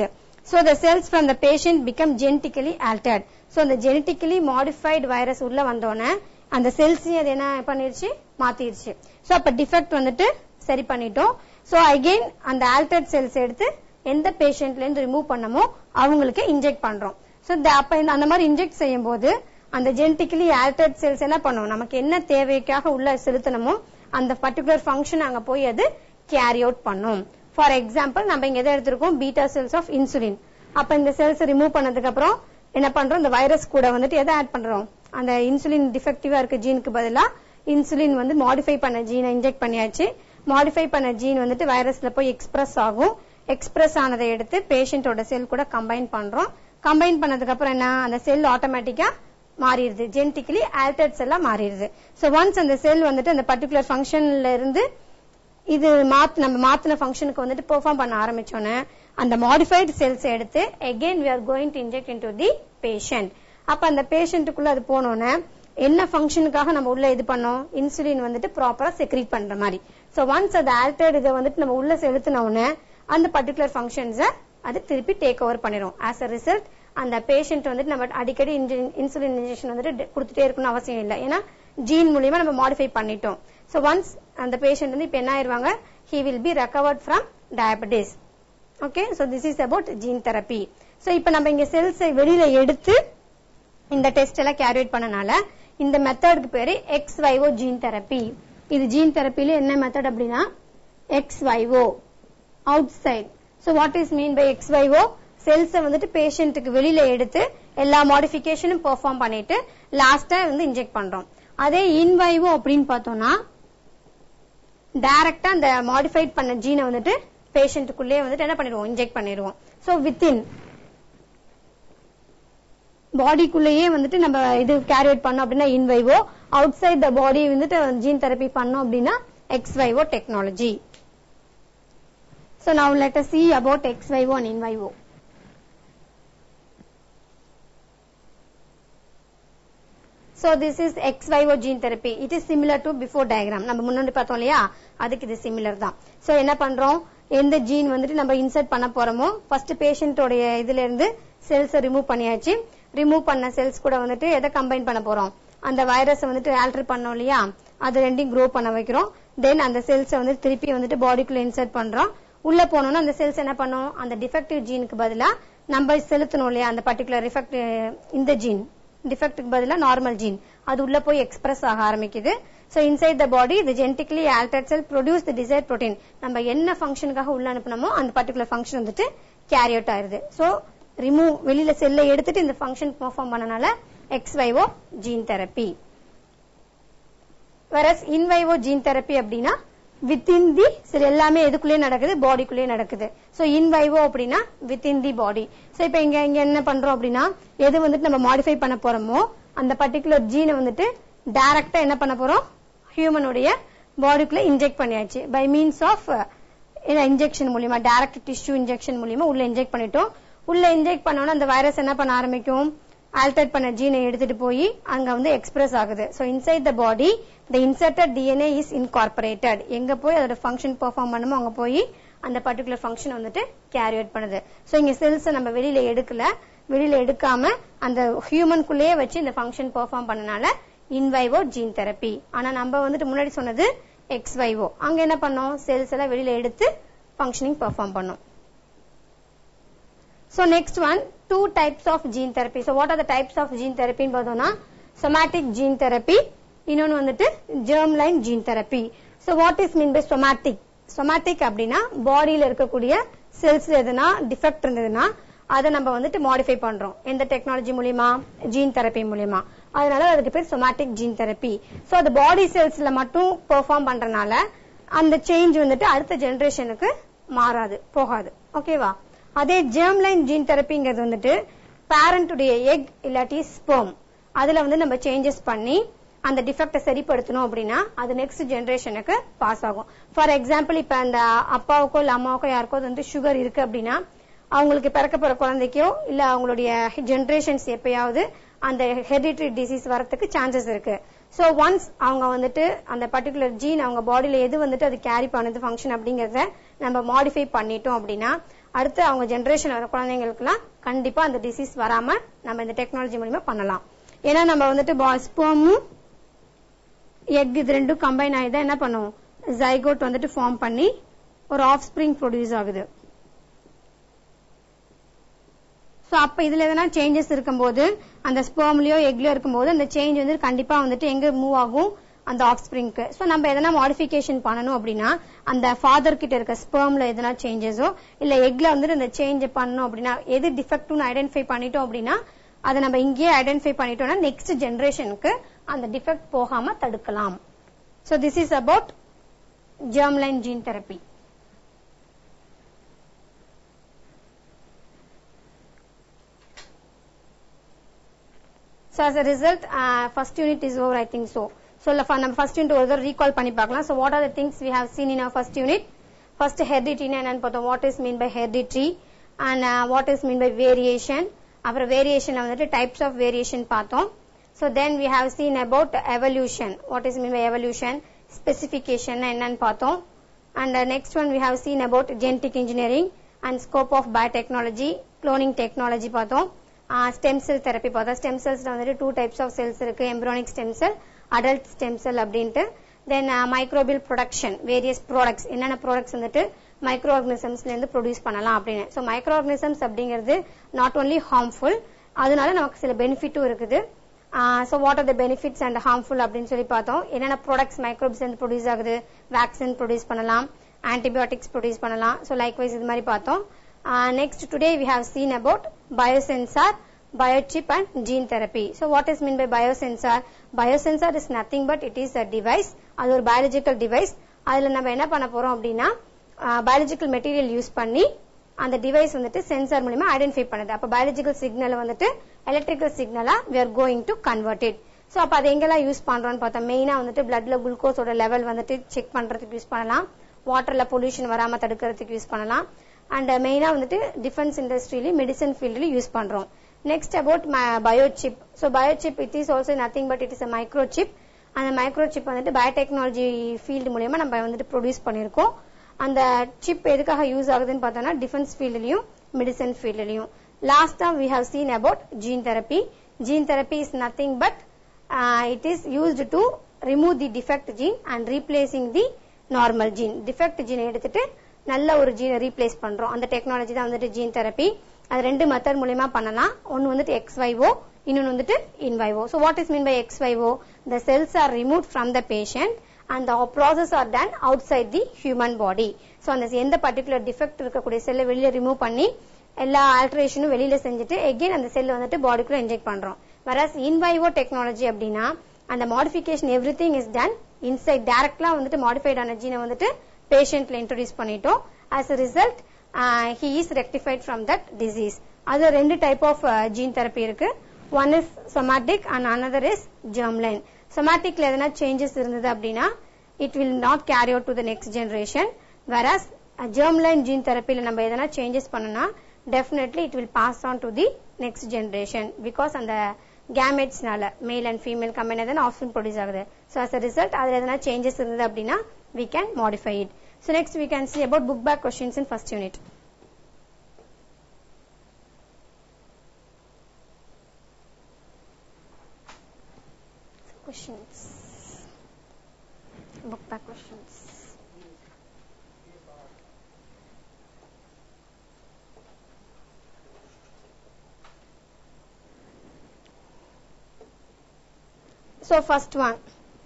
so the cells from the patient become genetically altered so the genetically modified virus உள்ள வந்தோடனே அந்த செல்ஸையும் அது என்ன பண்ணிருச்சு மாத்திருச்சு சோ அப்ப டிஃபெக்ட் வந்துட்டு சரி பண்ணிட்டோம் சோ அகைன் அந்த ஆல்டர்ட் செல்ஸ் எடுத்து எந்த பேஷண்ட்ல இருந்து ரிமூவ் பண்ணமோ அவங்களுக்கு இன்ஜெக்ட் பண்றோம் சோ அப்ப இந்த- அந்த மாதிரி இன்ஜெக்ட் செய்யும் போது அந்த ஜெனட்டிக்கலி ஆல்டர்ட் செல்ஸ் என்ன பண்ணும் நமக்கு என்ன தேவைக்காக உள்ள செலுத்தணுமோ அந்த பர்டிகுலர் ஃபங்க்ஷன் அங்க போய் அது கேரி அவுட் பண்ணும் ஃபார் எக்ஸாம்பிள் நம்ம இங்க எதை எடுத்திருக்கோம் பீட்டா செல்ஸ் ஆஃப் இன்சுலின் அப்ப இந்த செல்ஸ் ரிமூவ் பண்ணதுக்கு அப்புறம் என்ன பண்றோம் இந்த வைரஸ் கூட வந்துட்டு எதை ஆட் பண்றோம் அந்த இன்சுலின் டிஃபெக்டிவா இருக்க ஜீனுக்கு பதிலா இன்சுலின் வந்து மாடிஃபை பண்ண ஜீனை இன்ஜெக்ட் பண்ணியாச்சு மாடிஃபை பண்ண ஜீன் வந்துட்டு வைரஸ்ல போய் எக்ஸ்பிரஸ் ஆகும் எக்ஸ்பிரஸ் ஆனதை எடுத்து பேஷண்டோட செல் கூட கம்பைன் பண்றோம் கம்பைன் பண்ணதுக்கு அப்புறம் என்ன அந்த செல் ஆட்டோமேட்டிக்கா மாறிடுது ஜெனட்டிக்கலி ஆல்டர்ட் செல்லா மாறிடுது சோ ஒன்ஸ் அந்த செல் வந்துட்டு அந்த பர்டிகுலர் ஃபங்க்ஷன்ல இருந்து இது மாத் நம்ம மாத்தின ஃபங்க்ஷனுக்கு வந்துட்டு பெர்ஃபார்ம் பண்ண ஆரம்பிச்சோன்னே அந்த மாடிஃபைடு செல்ஸ் எடுத்து again we are going to inject into the patient அப்ப அந்த பேஷண்ட்டுக்குள்ள அது போனோன்னே என்ன ஃபங்க்ஷனுக்காக நம்ம உள்ள இது பண்ணோம் இன்சுலின் வந்துட்டு ப்ராப்பரா செக்ரீட் பண்ற மாதிரி சோ ஒன்ஸ் அது ஆல்டர்ட் இதை வந்துட்டு நம்ம உள்ள செலுத்தின உடனே அந்த பர்டிகுலர் ஃபங்க்ஷன்ஸை அது திருப்பி டேக் ஓவர் பண்ணிடும் ஆஸ் அ ரிசல்ட் அந்த பேஷண்ட் வந்துட்டு நம்ம அடிக்கடி இன்சுலின் இன்ஜெக்ஷன் வந்துட்டு ட- கொடுத்துட்டே இருக்கணும்னு அவசியம் இல்லை ஏன்னா ஜீன் மூலியமா நம்ம மாடிஃபை பண்ணிட்டோம் சோ ஒன்ஸ் அந்த பேஷண்ட் வந்து இப்ப என்ன ஆயிருவாங்க he will be recovered from diabetes okay so this is about gene therapy so இப்ப நம்ம இங்க செல்ஸை வெளியில எடுத்து இந்த டெஸ்ட் எல்லாம் கேரி அவுட் பண்ணனால இந்த மெத்தடுக்கு பேரு எக்ஸ் வைவோ ஜீன் தெரப்பி இது ஜீன் தெரப்பில என்ன மெத்தட் அப்படின்னா ex vivo outside so what is mean by ex vivo செல்ஸை வந்துட்டு பேஷண்ட்டுக்கு வெளியில எடுத்து எல்லா மாடிஃபிகேஷனும் பெர்ஃபார்ம் பண்ணிட்டு லாஸ்டா வந்து இன்ஜெக்ட் பண்றோம் அதே இன்வைவோ அப்படின்னு பார்த்தோம்னா டைரக்டா அந்த மாடிஃபைட் பண்ண ஜீனை வந்துட்டு பேஷண்ட்டுக்குள்ளே வந்துட்டு என்ன பண்ணிடுவோம் இன்ஜெக்ட் பண்ணிடுவோம் ஸோ வித்தின் பாடிக்குள்ளேயே வந்துட்டு நம்ம இது கேரி அவுட் பண்ணோம் அப்படின்னா in vivo outside the body வந்துட்டு ஜீன் தெரப்பி பண்ணோம் அப்படின்னா ex vivo technology so now let see about ex vivo and in vivo So this is ex vivo gene therapy. It is similar to before diagram. நம்ம முன்னாடி பார்த்தோம் இல்லையா அதுக்கு இது சிமிலர் தான் சோ என்ன பண்றோம் எந்த ஜீன் வந்துட்டு நம்ம இன்சர்ட் பண்ண போறோமோ ஃபர்ஸ்ட் பேஷண்டோடைய இதுல இருந்து செல்ஸ் ரிமூவ் பண்ணியாச்சு ரிமூவ் பண்ண செல்ஸ் கூட வந்துட்டு எதை கம்பைன் பண்ண போறோம் அந்த வைரஸ் வந்துட்டு ஆல்டர் பண்ணோம் இல்லையா அது ரெண்டையும் க்ரோ பண்ண வைக்கிறோம் தென் அந்த செல்ஸை வந்து திருப்பி வந்துட்டு பாடிக்குள்ள இன்சர்ட் பண்றோம் உள்ள போனோம்னா அந்த செல்ஸ் என்ன பண்ணும் அந்த டிஃபெக்டிவ் ஜீனுக்கு பதிலா நம்ம செலுத்தணும் இல்லையா அந்த பர்டிகுலர் ரிஃபெக்ட் இந்த ஜீன் டிஃபெக்ட்டுக்கு பதிலா நார்மல் ஜீன் அது உள்ள போய் எக்ஸ்பிரஸ் ஆக ஆரம்பிக்குது so inside the body the genetically altered cell produce the desire protein நம்ம என்ன ஃபங்க்ஷனுக்காக உள்ள அனுப்புனமோ அந்த பர்டிகுலர் ஃபங்க்ஷன் வந்துட்டு கேரி அவுட் ஆயிருது சோ ரிமூவ் வெளியில செல்லை எடுத்துட்டு இந்த ஃபங்க்ஷன் பெர்ஃபார்ம் பண்ணனால ex vivo gene therapy versus in vivo gene therapy அப்படின்னா வித்தின் தி சரி எல்லாமே எதுக்குள்ளே நடக்குது பாடிக்குள்ளே நடக்குது சோ இன்வைவோ அப்படின்னா வித்தின் தி பாடி சோ இப்போ இங்க இங்க என்ன பண்றோம் அப்படின்னா எது வந்துட்டு நம்ம மாடிஃபை பண்ண போறோமோ அந்த பர்டிகுலர் ஜீனை வந்துட்டு டைரக்டா என்ன பண்ண போறோம் ஹியூமனுடைய பாடிக்குள்ள இன்ஜெக்ட் பண்ணியாச்சு பை மீன்ஸ் ஆஃப் இன்ஜெக்ஷன் மூலியமா டைரக்ட் டிஷ்யூ இன்ஜெக்ஷன் மூலியமா உள்ள இன்ஜெக்ட் பண்ணிட்டோம் உள்ள இன்ஜெக்ட் பண்ணோம்னா அந்த வைரஸ் என்ன பண்ண ஆரம்பிக்கும் ஆல்டர் பண்ண ஜீனை எடுத்துட்டு போய் அங்க வந்து எக்ஸ்பிரஸ் ஆகுது so inside the body the inserted DNA is incorporated எங்க போய் அதோட ஃபங்க்ஷன் பெர்ஃபார்ம் பண்ணுமோ அங்க போய் அந்த பர்டிகுலர் ஃபங்க்ஷன் வந்துட்டு கேரி அவுட் பண்ணுது சோ இங்க செல்ஸ் நம்ம வெளியில எடுக்கல வெளியில எடுக்காம அந்த ஹியூமனுக்குள்ளேயே வச்சு இந்த ஃபங்க்ஷன் பெர்ஃபார்ம் பண்ணனால இன்வைவோ ஜீன் தெரப்பி ஆனா நம்ம வந்துட்டு முன்னாடி சொன்னது எக்ஸ் வைவோ அங்க என்ன பண்ணோம் செல்ஸ் எல்லாம் வெளியில எடுத்து ஃபங்க்ஷனிங் பெர்ஃபார்ம் பண்ணோம் So next one, two types of gene therapy. So what are the types of gene therapy ன்னு பார்த்தோம்னா somatic gene therapy இன்னொன்னு வந்துட்டு germline gene therapy. So what is mean by somatic? somatic அப்படின்னா பாடியில இருக்கக்கூடிய செல்ஸ் எதுனா டிஃபெக்ட் இருந்ததுன்னா அதை நம்ம வந்துட்டு மாடிஃபை பண்றோம் எந்த டெக்னாலஜி மூலியமா ஜீன் தெரப்பி மூலியமா அதனால அதுக்கு பேர் somatic ஜீன் தெரப்பி சோ அது பாடி செல்ஸ்ல மட்டும் பெர்ஃபார்ம் பண்றனால அந்த சேஞ்ச் வந்துட்டு அடுத்த ஜெனரேஷனுக்கு மாறாது போகாது ஓகேவா அதே ஜெர்ம்லைன் ஜீன் தெரப்பிங்கிறது வந்துட்டு பேரண்ட்டுடைய எக் இல்லாட்டி ஸ்பெர்ம் அதுல வந்து நம்ம சேஞ்சஸ் பண்ணி அந்த டிஃபெக்டை சரிப்படுத்தணும் அப்படின்னா அது நெக்ஸ்ட் ஜெனரேஷனுக்கு பாஸ் ஆகும் ஃபார் எக்ஸாம்பிள் இப்ப அந்த அப்பாவுக்கோ இல்ல அம்மாவுக்கோ யாருக்கோ வந்து சுகர் இருக்கு அப்படின்னா அவங்களுக்கு பிறக்க போற குழந்தைக்கோ இல்ல அவங்களுடைய ஜெனரேஷன்ஸ் எப்பயாவது அந்த ஹெரிட்டரி டிசீஸ் வரதுக்கு சான்சஸ் இருக்கு சோ ஒன்ஸ் அவங்க வந்துட்டு அந்த பர்டிகுலர் ஜீன் அவங்க பாடியில எது வந்துட்டு அது கேரி பண்ணுது ஃபங்க்ஷன் அப்படிங்கறத நம்ம மாடிஃபை பண்ணிட்டோம் அப்படின்னா அடுத்து அவங்க ஜெனரேஷன் வர குழந்தைங்களுக்குலாம் கண்டிப்பா அந்த டிசீஸ் வராம நம்ம இந்த டெக்னாலஜி மூலியமா பண்ணலாம் ஏன்னா நம்ம வந்துட்டு ஸ்போமும் எக் இது ரெண்டும் கம்பைன் ஆகி தான் என்ன பண்ணும் ஜைகோட் வந்துட்டு ஃபார்ம் பண்ணி ஒரு ஆஃப் ஸ்பிரிங் ப்ரொடியூஸ் ஆகுது சோ அப்ப இதுல எதனா சேஞ்சஸ் இருக்கும்போது அந்த ஸ்பெர்ம்லயோ எக்லயோ இருக்கும்போது அந்த சேஞ்ச் வந்து கண்டிப்பா வந்துட்டு எங்க மூவ் ஆகும் அந்த ஆஃப் ஸ்பிரிங்க்கு சோ நம்ம எதனா மாடிஃபிகேஷன் பண்ணணும் அப்படின்னா அந்த ஃபாதர் கிட்ட இருக்க ஸ்பெர்ம்ல எதனா சேஞ்சஸோ இல்ல எக்ல வந்துட்டு அந்த சேஞ்ச் பண்ணணும் அப்படின்னா எது டிஃபெக்ட்னு ஐடென்டிஃபை பண்ணிட்டோம் அப்படின்னா அதை நம்ம இங்கேயே ஐடென்டிஃபை பண்ணிட்டோம்னா நெக்ஸ்ட் ஜெனரேஷனுக்கு அந்த டிஃபெக்ட் போகாம தடுக்கலாம் so this is about germline gene therapy So as a result, uh, first unit is over, I think so. So la- நம்ம first unit ஒரு recall பண்ணி பார்க்கலாம். So what are the things we have seen in our first unit? First heredity என்னன்னு பார்த்தோம். What is mean by heredity and uh, what is mean by variation. அப்புறம் variation வந்துட்டு types of variation பார்த்தோம். So then we have seen about evolution. What is mean by evolution? Specification என்னன்னு பார்த்தோம். And uh, next one we have seen about genetic engineering and scope of biotechnology, cloning technology பார்த்தோம். ஸ்டெம் செல் தெரப்பி பார்த்தா ஸ்டெம் செல்ஸ்ல வந்துட்டு டூ டைப்ஸ் ஆஃப் செல்ஸ் இருக்கு embryonic stem cell adult stem cell அப்படின்ட்டு then microbial production various products என்னென்ன ப்ராடக்ட்ஸ் வந்துட்டு மைக்ரோ ஆர்கனிசம்ஸ்ல இருந்து ப்ரொடியூஸ் பண்ணலாம் அப்படின்னு ஸோ மைக்ரோ ஆர்கனிசம்ஸ் அப்படிங்கிறது நாட் ஓன்லி ஹார்ம்ஃபுல் அதனால நமக்கு சில பெனிஃபிட்டும் இருக்குது so what are the benefits and harmful அப்படின்னு சொல்லி பார்த்தோம் என்னென்ன ப்ராடக்ட்ஸ் மைக்ரோப்ஸ் இருந்து ப்ரொடியூஸ் ஆகுது வேக்சின் ப்ரொடியூஸ் பண்ணலாம் ஆன்டிபயோட்டிக்ஸ் ப்ரொடியூஸ் பண்ணலாம் ஸோ லைக்வைஸ் இது மாதிரி பார்த்தோம் Uh, next today we have seen about biosensor, biochip and gene therapy. So what is mean by biosensor? Biosensor is nothing but it is a device. அது ஒரு biological device. அதுல நம்ம என்ன பண்ண போறோம் அப்படின்னா biological material யூஸ் பண்ணி அந்த டிவைஸ் வந்துட்டு சென்சார் மூலமா ஐடென்டிஃபை பண்ணுது அப்ப பயாலஜிக்கல் சிக்னல் வந்துட்டு எலக்ட்ரிக்கல் சிக்னலா we are going to convert it so அப்ப அதை எங்கெல்லாம் யூஸ் பண்றோம்னு பார்த்தா மெயினா வந்துட்டு பிளட்ல குளுக்கோஸோட லெவல் வந்துட்டு செக் பண்றதுக்கு யூஸ் பண்ணலாம் வாட்டர்ல பொல்யூஷன் வராம தடுக்கிறதுக்கு யூஸ் பண்ணலாம் அண்ட் மெயினா வந்துட்டு டிஃபென்ஸ் இண்டஸ்ட்ரியிலையும் மெடிசன் ஃபீல்ட்லயும் யூஸ் பண்றோம் next about biochip so biochip it is also nothing but it is a micro chip அந்த மைக்ரோ சிப் வந்துட்டு பயோடெக்னாலஜி ஃபீல்டு மூலியமா நம்ம வந்துட்டு ப்ரொடியூஸ் பண்ணிருக்கோம் அந்த சிப் எதுக்காக யூஸ் ஆகுதுன்னு பார்த்தோம்னா டிஃபென்ஸ் ஃபீல்ட்லயும் மெடிசன் ஃபீல்ட்லயும் லாஸ்டா we have seen about gene therapy gene therapy is nothing but it is used to remove the defect gene and replacing the normal gene defect ஜீனை எடுத்துட்டு நல்ல ஒரு ஜீனை ரீப்ளேஸ் பண்றோம் அந்த டெக்னாலஜி தான் வந்துட்டு ஜீன் தெரப்பி அது ரெண்டு மெத்தட் மூலியமா பண்ணலாம் ஒன்னு வந்துட்டு எக்ஸ் வைவோ இன்னொன்னு வந்துட்டு in vivo so what is mean by ex vivo the cells are remove from the patient and process are done outside the human body so அந்த எந்த பர்டிகுலர் டிஃபெக்ட் இருக்கக்கூடிய செல்லை வெளியில ரிமூவ் பண்ணி எல்லா ஆல்ட்ரேஷனும் வெளியில செஞ்சுட்டு எகெயின் அந்த செல் வந்துட்டு பாடிக்குள்ள இன்ஜெக்ட் பண்றோம் வரஸ் இன்வைவோ டெக்னாலஜி அப்படின்னா அந்த modification everything is done inside டேரக்ட்லா வந்துட்டு மாடிஃபைட் ஆன ஜீனை வந்துட்டு பேஷண்ட்ல இன்ட்ரோடியூஸ் பண்ணிட்டோம் as a result he is rectified from that disease அது ரெண்டு டைப் ஆஃப் ஜீன் தெரப்பி இருக்கு one is somatic and another is germline சொமாட்டிக்ல எதனா சேஞ்சஸ் இருந்தது அப்படின்னா it will not carry out to the next generation versus germline gene தெரப்பில நம்ம எதனா சேஞ்சஸ் பண்ணனா definitely it will pass on to the next generation because அந்த கேமெட்ஸ்னால மேல் அண்ட் ஃபீமேல் கம்பைன் எதனா ஆப்ஷன் ப்ரொடியூஸ் ஆகுது ஸோ அஸ் அ ரிசல்ட் அதுல எதனா சேஞ்சஸ் இருந்தது அப்படின்னா we can modify it. So next we can see about book back questions in first unit. Questions. Book back questions. So first one.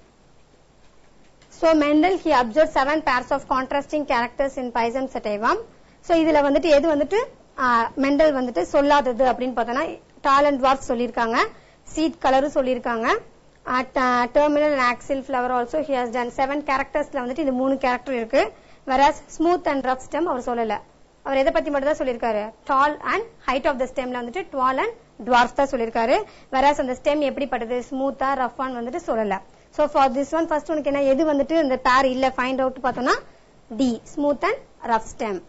So Mendel he observed seven pairs of contrasting characters in Pisum sativum. So இதுல வந்துட்டு எது வந்துட்டு மெண்டல் வந்துட்டு சொல்லாதது அப்படின்னு பார்த்தோம்னா டால் அண்ட் டுவார்ஃப் சொல்லியிருக்காங்க சீட் கலரும் சொல்லியிருக்காங்க terminal and axial flower also he has done seven கேரக்டர்ஸ்ல வந்துட்டு இது மூணு கேரக்டர் இருக்கு versus smooth and rough stem அவர் சொல்லல அவர் எதை பத்தி மட்டும் தான் சொல்லியிருக்காரு tall and height of the ஸ்டெம்ல வந்துட்டு டுவால் அண்ட் டுவார்ஃப் தான் சொல்லியிருக்காரு வெராஸ் அந்த ஸ்டெம் எப்படிப்பட்டது ஸ்மூத்தா ரஃபான்னு வந்துட்டு சொல்லல so for this one first உனக்கு என்ன எது வந்துட்டு இந்த பேர் இல்ல ஃபைண்ட் அவுட் பார்த்தோம்னா the smooth and rough stem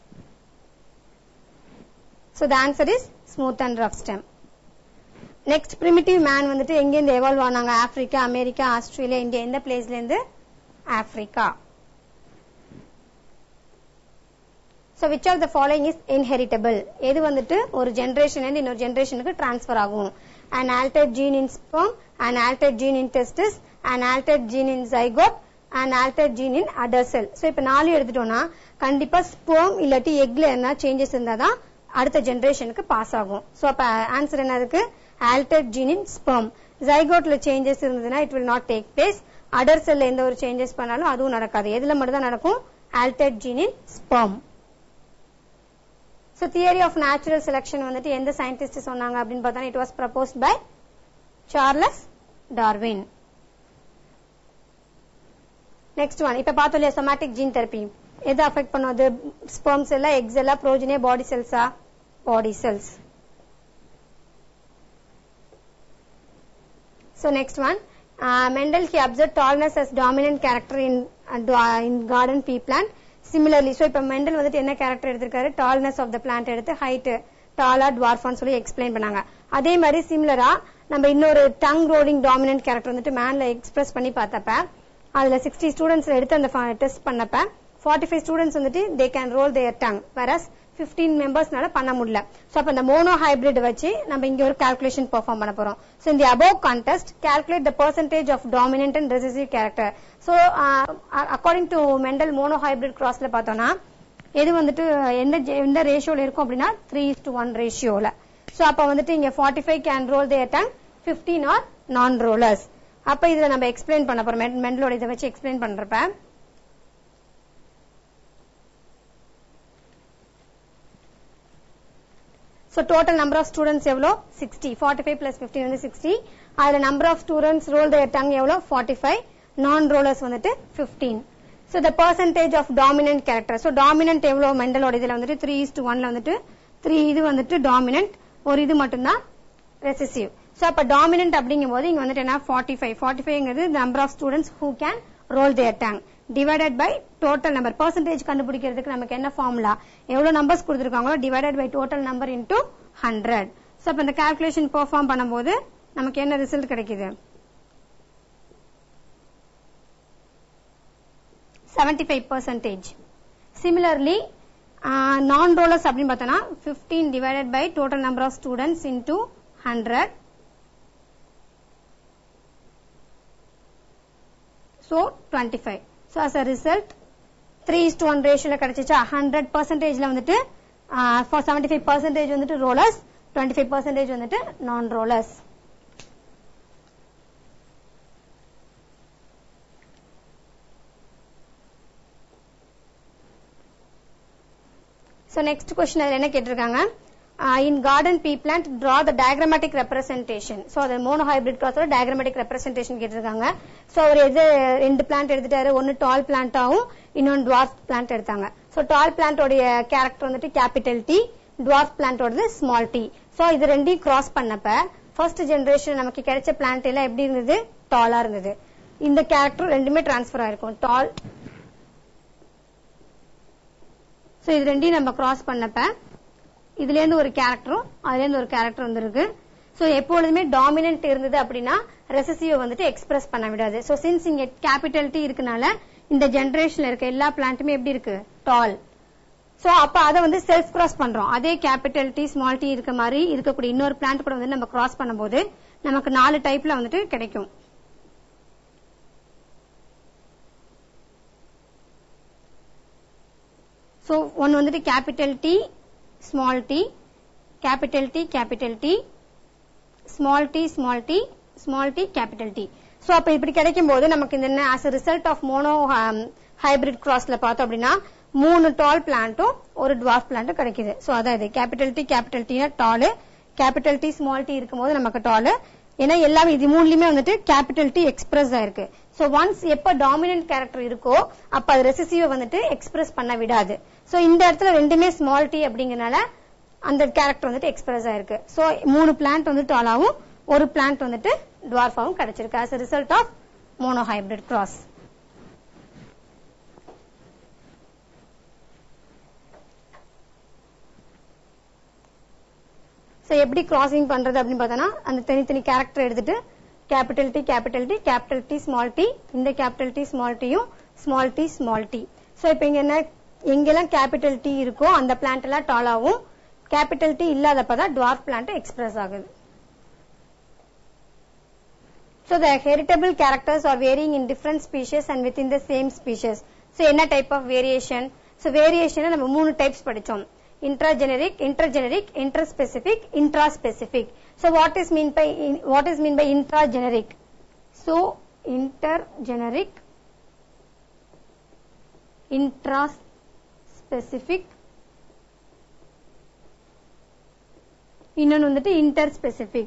so the answer is smooth and rough stem next primitive man வந்துட்டு எங்க இருந்து எவால்வ் ஆனாங்க ஆப்பிரிக்கா அமெரிக்கா ஆஸ்திரேலியா இந்தியா எந்த பிளேஸ்ல இருந்து Africa so which of the following is inheritable எது வந்துட்டு ஒரு ஜென்ரேஷன் இன்னொரு ஜென்ரேஷனுக்கு டிரான்ஸ்ஃபர் ஆகும் an altered gene in sperm an altered gene in testis an altered gene in zygote an altered gene in udder cell so இப்போ நாலு எடுத்துட்டோம்னா கண்டிப்பா ஸ்பெர்ம் இல்லாட்டி எக்ல என்ன சேஞ்சஸ் இருந்தா தான் அடுத்த ஜென்ரேஷனுக்கு பாஸ் ஆகும் ஸோ அப்ப ஆன்சர் என்ன இருக்கு altered gene in sperm ஜைகோட்ல சேஞ்சஸ் இருந்ததுன்னா it will not take place அடர் செல்ல எந்த ஒரு சேஞ்சஸ் பண்ணாலும் அதுவும் நடக்காது எதுல மட்டும் தான் நடக்கும் altered gene in sperm so theory of natural selection வந்துட்டு எந்த சயின்டிஸ்ட் சொன்னாங்க அப்படின்னு பார்த்தா it was proposed by Charles Darwin next one இப்ப பார்த்தோம் இல்லையா சொமேட்டிக் ஜீன் தெரப்பி எது அஃபெக்ட் பண்ணுவது ஸ்பெர்ம் செல்லா எக்ஸ் எல்லாம் ப்ரோஜனே பாடி செல்ஸா body cells So next one, uh, Mendel he observed tallness as dominant character in uh, do- uh, in garden pea plant. Similarly, so இப்ப மெண்டல் வந்துட்டு என்ன கேரக்டர் எடுத்திருக்காரு டால்னஸ் ஆஃப் த பிளான்ட் எடுத்து ஹைட் டாலா டுவார்ஃபான்னு சொல்லி எக்ஸ்பிளைன் பண்ணாங்க அதே மாதிரி சிமிலரா நம்ம இன்னொரு டங் ரோலிங் டாமினன்ட் கேரக்டர் வந்துட்டு மேன்ல எக்ஸ்பிரஸ் பண்ணி பார்த்தப்ப அதுல சிக்ஸ்டி ஸ்டூடெண்ட்ஸ் எடுத்து அந்த டெஸ்ட் பண்ணப்ப ஃபார்ட்டி ஃபைவ் ஸ்டூடெண்ட்ஸ் வந்துட்டு they can roll their tongue versus fifteen மெம்பர்ஸ்னால பண்ண முடியல சோ அப்ப இந்த மோனோ ஹைபிரிட் வச்சு நம்ம இங்க ஒரு கால்குலேஷன் பெர்ஃபார்ம் பண்ண போறோம் சோ இந்த above contest calculate the percentage of dominant and recessive character so uh, according to mendel mono hybrid crossல பார்த்தோம்னா எது வந்துட்டு எந்த ஜெ- எந்த ரேஷியோல இருக்கும் அப்படின்னா த்ரீ டு ஒன் ரேஷியோல சோ அப்ப வந்துட்டு இங்க forty five can roll their tongue fifteen are non rollers அப்ப இதுல நம்ம எக்ஸ்பிளைன் பண்ண போறோம் மென்- மெண்டலோட இதை வச்சு எக்ஸ்பிளைன் பண்றப்ப So total number of students எவ்வளோ 60 45 plus 15 வந்து 60 அதுல number of students roll their tongue எவ்வளோ 45 non rollers வந்துட்டு 15 so the percentage of dominant character so dominant எவ்வளோ மெண்டலோட இதுல வந்துட்டு 3 is to 1ல வந்துட்டு 3 இது வந்துட்டு dominant ஒரு இது மட்டும்தான் recessive so அப்ப dominant அப்படிங்கும்போது இங்க வந்துட்டு என்ன 45 45ங்கிறது number of students who can roll their tongue divided by total number percentage கண்டுபிடிக்கிறதுக்கு நமக்கு என்ன ஃபார்முலா எவ்வளவு நம்பர்ஸ் கொடுத்திருக்காங்களோ divided by total number into 100 so அப்ப இந்த calculation perform பண்ணும்போது நமக்கு என்ன ரிசல்ட் கிடைக்குது 75 percentage similarly uh, non rollers அப்படின்னு பார்த்தோம்னா 15 divided by total number of students into 100 so 25 so as a result 3 is to 1 ratio கிடைச்சிச்சா 100 percentageல வந்துட்டு uh, for 75 percentage வந்துட்டு rollers 25 percentage வந்துட்டு non rollers so next question அதுல என்ன கேட்டிருக்காங்க uh, in garden pea plant draw the diagrammatic representation so அது mono hybrid cross diagrammatic representation கேட்டிருக்காங்க so அவர் எது ரெண்டு plant எடுத்துட்டாரு ஒன்னு tall plant ஆவும் இன்னொன்னு dwarf plant எடுத்தாங்க so tall plant உடைய கேரக்டர் வந்துட்டு capital T dwarf plant ஓடது small t so இது ரெண்டையும் cross பண்ணப்ப first generation நமக்கு கிடைச்ச plant எல்லாம் எப்படி இருந்தது டாலா இருந்தது இந்த கேரக்டர் ரெண்டுமே டிரான்ஸ்ஃபர் ஆயிருக்கும் டால் சோ இது ரெண்டையும் நம்ம கிராஸ் பண்ணப்ப இதுல இருந்து ஒரு கேரக்டரும் அதுல இருந்து ஒரு கேரக்டர் வந்திருக்கு சோ எப்பொழுதுமே டாமினன்ட் இருந்தது அப்படின்னா ரெசசிவ் வந்துட்டு எக்ஸ்பிரஸ் பண்ண விடாது சோ சின்ஸ் இங்க கேபிட்டல் டி இருக்கனால இந்த ஜெனரேஷன்ல இருக்க எல்லா பிளான்ட்டுமே எப்படி இருக்கு டால் சோ அப்ப அதை வந்து செல்ஃப் கிராஸ் பண்றோம் அதே கேபிட்டல் டி ஸ்மால் டி இருக்க மாதிரி இருக்கக்கூடிய இன்னொரு பிளான்ட் கூட வந்து நம்ம கிராஸ் பண்ணும்போது நமக்கு நாலு டைப்ல வந்துட்டு கிடைக்கும் சோ ஒன்னு வந்துட்டு capital T small T capital T capital T small T small T small T capital T so அப்ப இப்படி கிடைக்கும் போது நமக்கு இந்த என்ன as result of monohybrid கிராஸ்ல பார்த்தோம் அப்படின்னா மூணு டால் பிளான்ட்டும் ஒரு டுவார்ஃப் பிளான்ட்டும் கிடைக்குது சோ அதான் இது capital T capital T tall capital T small T இருக்கும்போது நமக்கு டாலு ஏன்னா எல்லாமே இது மூணுலயுமே வந்துட்டு கேபிட்டல் டி எக்ஸ்பிரஸ் ஆயிருக்கு சோ ஒன்ஸ் எப்ப டாமினன்ட் கேரக்டர் இருக்கோ அப்ப அது ரெசிசிவ வந்துட்டு எக்ஸ்பிரஸ் பண்ண விடாது சோ இந்த இடத்துல ரெண்டுமே ஸ்மால் டி அப்படிங்கறனால அந்த கேரக்டர் வந்துட்டு எக்ஸ்பிரஸ் ஆயிருக்கு சோ மூணு பிளான்ட் வந்து டாலாவும் ஒரு பிளான்ட் வந்துட்டு டுவார்ஃபாவும் கிடைச்சிருக்கு as a result of monohybrid cross so எப்படி கிராசிங் பண்றது அப்படின்னு பார்த்தோம்னா அந்த தனித்தனி கேரக்டர் எடுத்துட்டு capital T capital T capital T small T இந்த கேபிட்டல் டி ஸ்மால் டியும் small T small T so இப்போ இங்க என்ன எங்கெல்லாம் கேபிட்டல் டி இருக்கோ அந்த பிளான்ட் எல்லாம் டால் ஆகும் கேபிட்டல் டி இல்லாதப்பதான் டுவார்ஃப் பிளான்ட் எக்ஸ்பிரஸ் ஆகுது So the heritable characters are varying in different species and within the same species. So என்ன type of variation? So variation நம்ம மூணு types படிச்சோம். Intrageneric, intergeneric, interspecific, intraspecific. So what is mean by what is mean by intrageneric? So intergeneric, intraspecific, இன்னொன்னு வந்துட்டு interspecific.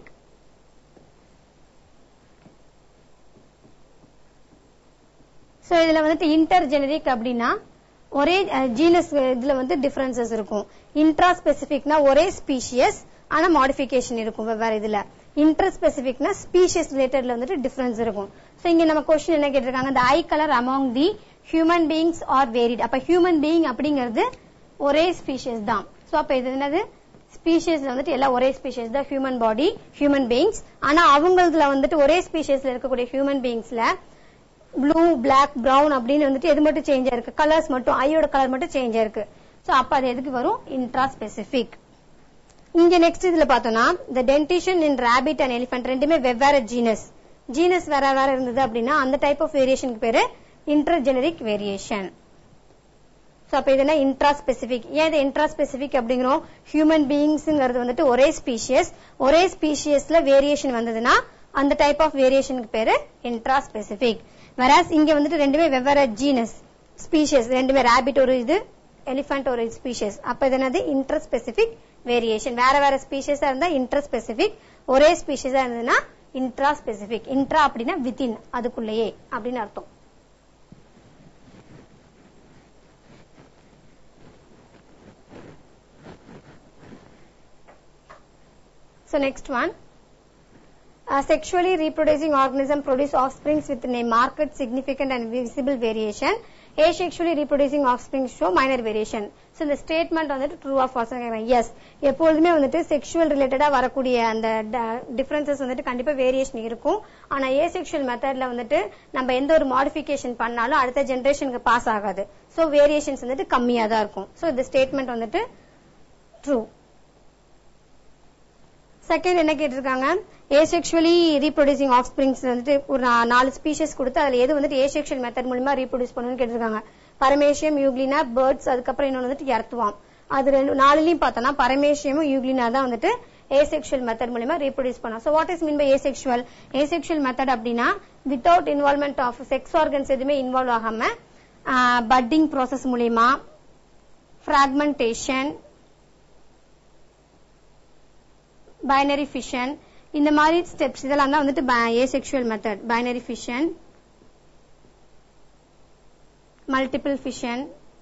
சோ இதுல வந்துட்டு இன்டர் ஜெனரிக் அப்படின்னா ஒரே ஜீனஸ் இதுல வந்து டிஃபரன்சஸ் இருக்கும் இன்ட்ரா ஸ்பெசிபிக்னா ஒரே ஸ்பீஷியஸ் ஆனா மாடிஃபிகேஷன் இருக்கும் வெவ்வேறு இதுல இன்டர் ஸ்பெசிபிக்னா ஸ்பீஷியஸ் ரிலேட்டட்ல வந்துட்டு டிஃபரன்ஸ் இருக்கும் சோ இங்க நம்ம கொஸ்டின் என்ன கேட்டிருக்காங்க இந்த eye colour among the human beings are varied அப்ப ஹியூமன் பீயிங் அப்படிங்கிறது ஒரே ஸ்பீஷியஸ் தான் சோ அப்ப இது என்னது ஸ்பீஷியஸ்ல வந்துட்டு எல்லாம் ஒரே ஸ்பீஷியஸ் தான் ஹியூமன் பாடி ஹியூமன் பீயிங்ஸ் ஆனா அவங்களதுல வந்துட்டு ஒரே ஸ்பீஷியஸ்ல இருக்கக்கூடிய ஹியூமன் பீயிங்ஸ்ல ப்ளூ பிளாக் பிரவுன் அப்படின்னு வந்துட்டு எது மட்டும் சேஞ்ச் ஆயிருக்கு கலர்ஸ் மட்டும் ஐயோட கலர் மட்டும் சேஞ்ச் ஆயிருக்கு சோ அப்ப அது எதுக்கு வரும் இன்ட்ரா ஸ்பெசிபிக் இங்க நெக்ஸ்ட் இதுல பார்த்தோம்னா இந்த dentition in rabbit and elephant ரெண்டுமே வெவ்வேறு ஜீனஸ் ஜீனஸ் வேற வேற இருந்தது அப்படின்னா அந்த டைப் ஆஃப் வேரியேஷனுக்கு பேரு இன்டர்ஜெனரிக் வேரியேஷன் சோ அப்ப இது என்ன இன்ட்ரா ஸ்பெசிபிக் ஏன் இது இன்ட்ரா ஸ்பெசிபிக் அப்படிங்கிறோம் ஹியூமன் பீயிங்ஸ்ங்கிறது வந்துட்டு ஒரே ஸ்பீஷியஸ் ஒரே ஸ்பீஷியஸ்ல வேரியேஷன் வந்ததுன்னா அந்த டைப் ஆஃப் வேரியேஷனுக்கு பேரு இன்ட்ரா ஸ்பெசிபிக் வராஸ் இங்க வந்துட்டு ரெண்டுமே வெவ்வேறு ஜீனஸ் ஸ்பீஷியஸ் ரெண்டுமே ரேபிட் ஒரு இது எலிஃபென்ட் ஒரு ஸ்பீஷியஸ் அப்ப இது என்னது இன்டர் ஸ்பெசிபிக் வேரியேஷன் வேற வேற ஸ்பீஷியஸா இருந்தா இன்டர் ஸ்பெசிபிக் ஒரே ஸ்பீஷியஸா இருந்ததுன்னா இன்ட்ரா ஸ்பெசிபிக் இன்ட்ரா அப்படின்னா வித்தின் அதுக்குள்ளேயே அப்படின்னு அர்த்தம் So next one. A sexually reproducing organism produce offsprings with a marked, significant and visible variation. Asexually reproducing offspring show minor variation. So இந்த ஸ்டேட்மெண்ட் வந்துட்டு ட்ரூ ஆஃப் ஃபால்ஸ் எஸ் எப்பொழுதுமே வந்துட்டு செக்ஷுவல் ரிலேட்டடா வரக்கூடிய அந்த டிஃபரன்சஸ் வந்துட்டு கண்டிப்பா வேரியேஷன் இருக்கும் ஆனா ஏசெக்ஷுவல் மெத்தட்ல வந்துட்டு நம்ம எந்த ஒரு மாடிஃபிகேஷன் பண்ணாலும் அடுத்த ஜெனரேஷனுக்கு பாஸ் ஆகாது சோ வேரியேஷன்ஸ் வந்துட்டு கம்மியா தான் இருக்கும் சோ இந்த ஸ்டேட்மெண்ட் வந்துட்டு ட்ரூ செகண்ட் என்ன கேட்டிருக்காங்க ஏசெக்சுவலி ரீப்ரொடியூசிங் ஆஃப் ஸ்பிரிங்ஸ் வந்துட்டு ஒரு நாலு ஸ்பீஷஸ் கொடுத்து அதுல எது வந்துட்டு ஏசெக்சுவல் மெத்தட் மூலமா ரீப்ரொடியூஸ் பண்ணணும்னு கேட்டிருக்காங்க பரமேஷியம் யூக்லினா பேர்ட்ஸ் அதுக்கப்புறம் இன்னொன்று வந்துட்டு எர்த்துவாம் அது ரெண்டு நாலுலயும் பார்த்தோம்னா பரமேஷியமும் யூக்லினா தான் வந்துட்டு ஏசெக்சுவல் மெத்தட் மூலமா ரீப்ரொடியூஸ் பண்ணோம் so what is mean by asexual asexual method அப்படின்னா without involvement of sex organs எதுவுமே இன்வால்வ் ஆகாம பட்டிங் ப்ராசஸ் மூலியமா பிராக்மெண்டேஷன் பைனரி ஃபிஷன் இந்த மாதிரி ஸ்டெப்ஸ் இதெல்லாம் தான் வந்துட்டு asexual method binary fission multiple fission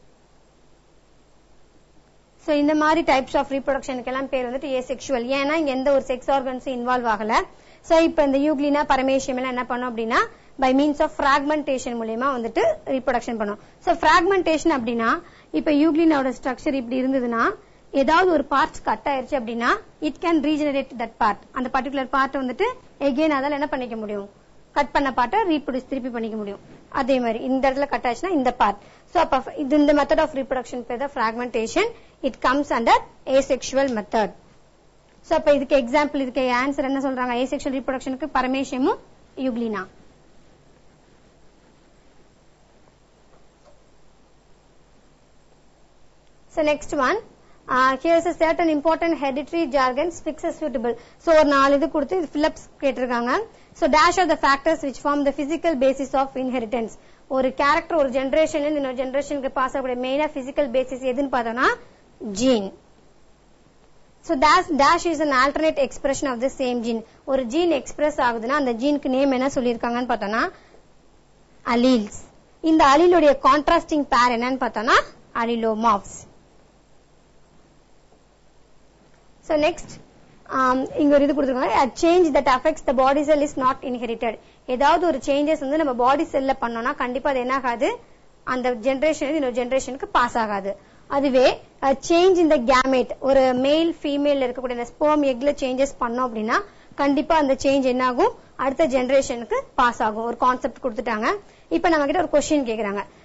so இந்த மாதிரி டைப்ஸ் ஆஃப் ரீப்ரொடக்ஷனுக்கு எல்லாம் பேர் வந்துட்டு ஏசெக்சுவல் ஏன்னா இங்க எந்த ஒரு செக்ஸ் ஆர்கன்ஸும் இன்வால்வ் ஆகல சோ இப்ப இந்த யூக்லினா பரமேஷியம் எல்லாம் என்ன பண்ணோம் அப்படின்னா பை மீன்ஸ் ஆஃப் பிராக்மெண்டேஷன் மூலியமா வந்துட்டு ரீப்ரொடக்ஷன் பண்ணும் சோ பிராக்மெண்டேஷன் அப்படின்னா இப்ப யூக்லினாவோட ஸ்ட்ரக்சர் இப்படி இருந்ததுன்னா ஏதாவது ஒரு பார்ட் கட் ஆயிருச்சு அப்படின்னா it can regenerate that part அந்த பர்டிகுலர் பார்ட் வந்துட்டு எகெயின் அதால என்ன பண்ணிக்க முடியும் கட் பண்ண பார்ட்டை ரீப்ரொடியூஸ் திருப்பி பண்ணிக்க முடியும் அதே மாதிரி இந்த இடத்துல கட் ஆச்சுன்னா இந்த பார்ட் சோ அப்ப இது இந்த மெத்தட் ஆஃப் ரீப்ரொடக்ஷன் பேர் தான் fragmentation it comes under asexual method so அப்ப இதுக்கு எக்ஸாம்பிள் இதுக்கு ஆன்சர் என்ன சொல்றாங்க ஏசெக்சுவல் ரீப்ரொடக்ஷனுக்கு பரமேஷியமும் Euglena So next one, uh, here is a certain important hereditary jargons fixes suitable. So ஒரு நாலு இது கொடுத்து இது ஃபில்லப்ஸ் கேட்டிருக்காங்க So dash are the factors which form the physical basis of inheritance. ஒரு கேரக்டர் ஒரு ஜெனரேஷன்ல இருந்து இன்னொரு ஜெனரேஷனுக்கு பாஸ் ஆகக்கூடிய மெயினா பிசிக்கல் பேசிஸ் எதுன்னு பார்த்தோம்னா gene So dash dash is an alternate expression of the same gene. ஒரு ஜீன் எக்ஸ்பிரஸ் ஆகுதுன்னா அந்த ஜீனுக்கு நேம் என்ன சொல்லியிருக்காங்கன்னு பார்த்தோம்னா அலீல்ஸ் இந்த அலீலுடைய கான்ட்ராஸ்டிங் பேர் என்னன்னு பார்த்தோம்னா அலிலோமாப்ஸ் So next, um, இங்க ஒரு இது கொடுத்துருக்காங்க a change that affects the body cell is not inherited. ஏதாவது ஒரு சேஞ்சஸ் வந்து நம்ம பாடி செல்ல பண்ணோம்னா கண்டிப்பா அது என்ன ஆகாது அந்த ஜெனரேஷன் இன்னொரு ஜெனரேஷனுக்கு பாஸ் ஆகாது அதுவே சேஞ்ச் இந்த கேமேட் ஒரு மேல் ஃபீமேல் இருக்கக்கூடிய இந்த ஸ்போம் எக்ல சேஞ்சஸ் பண்ணோம் அப்படின்னா கண்டிப்பா அந்த சேஞ்ச் என்ன ஆகும் அடுத்த ஜெனரேஷனுக்கு பாஸ் ஆகும் ஒரு கான்செப்ட் கொடுத்துட்டாங்க இப்ப நம்ம கிட்ட ஒரு கொஸ்டின் கேக்குறாங்க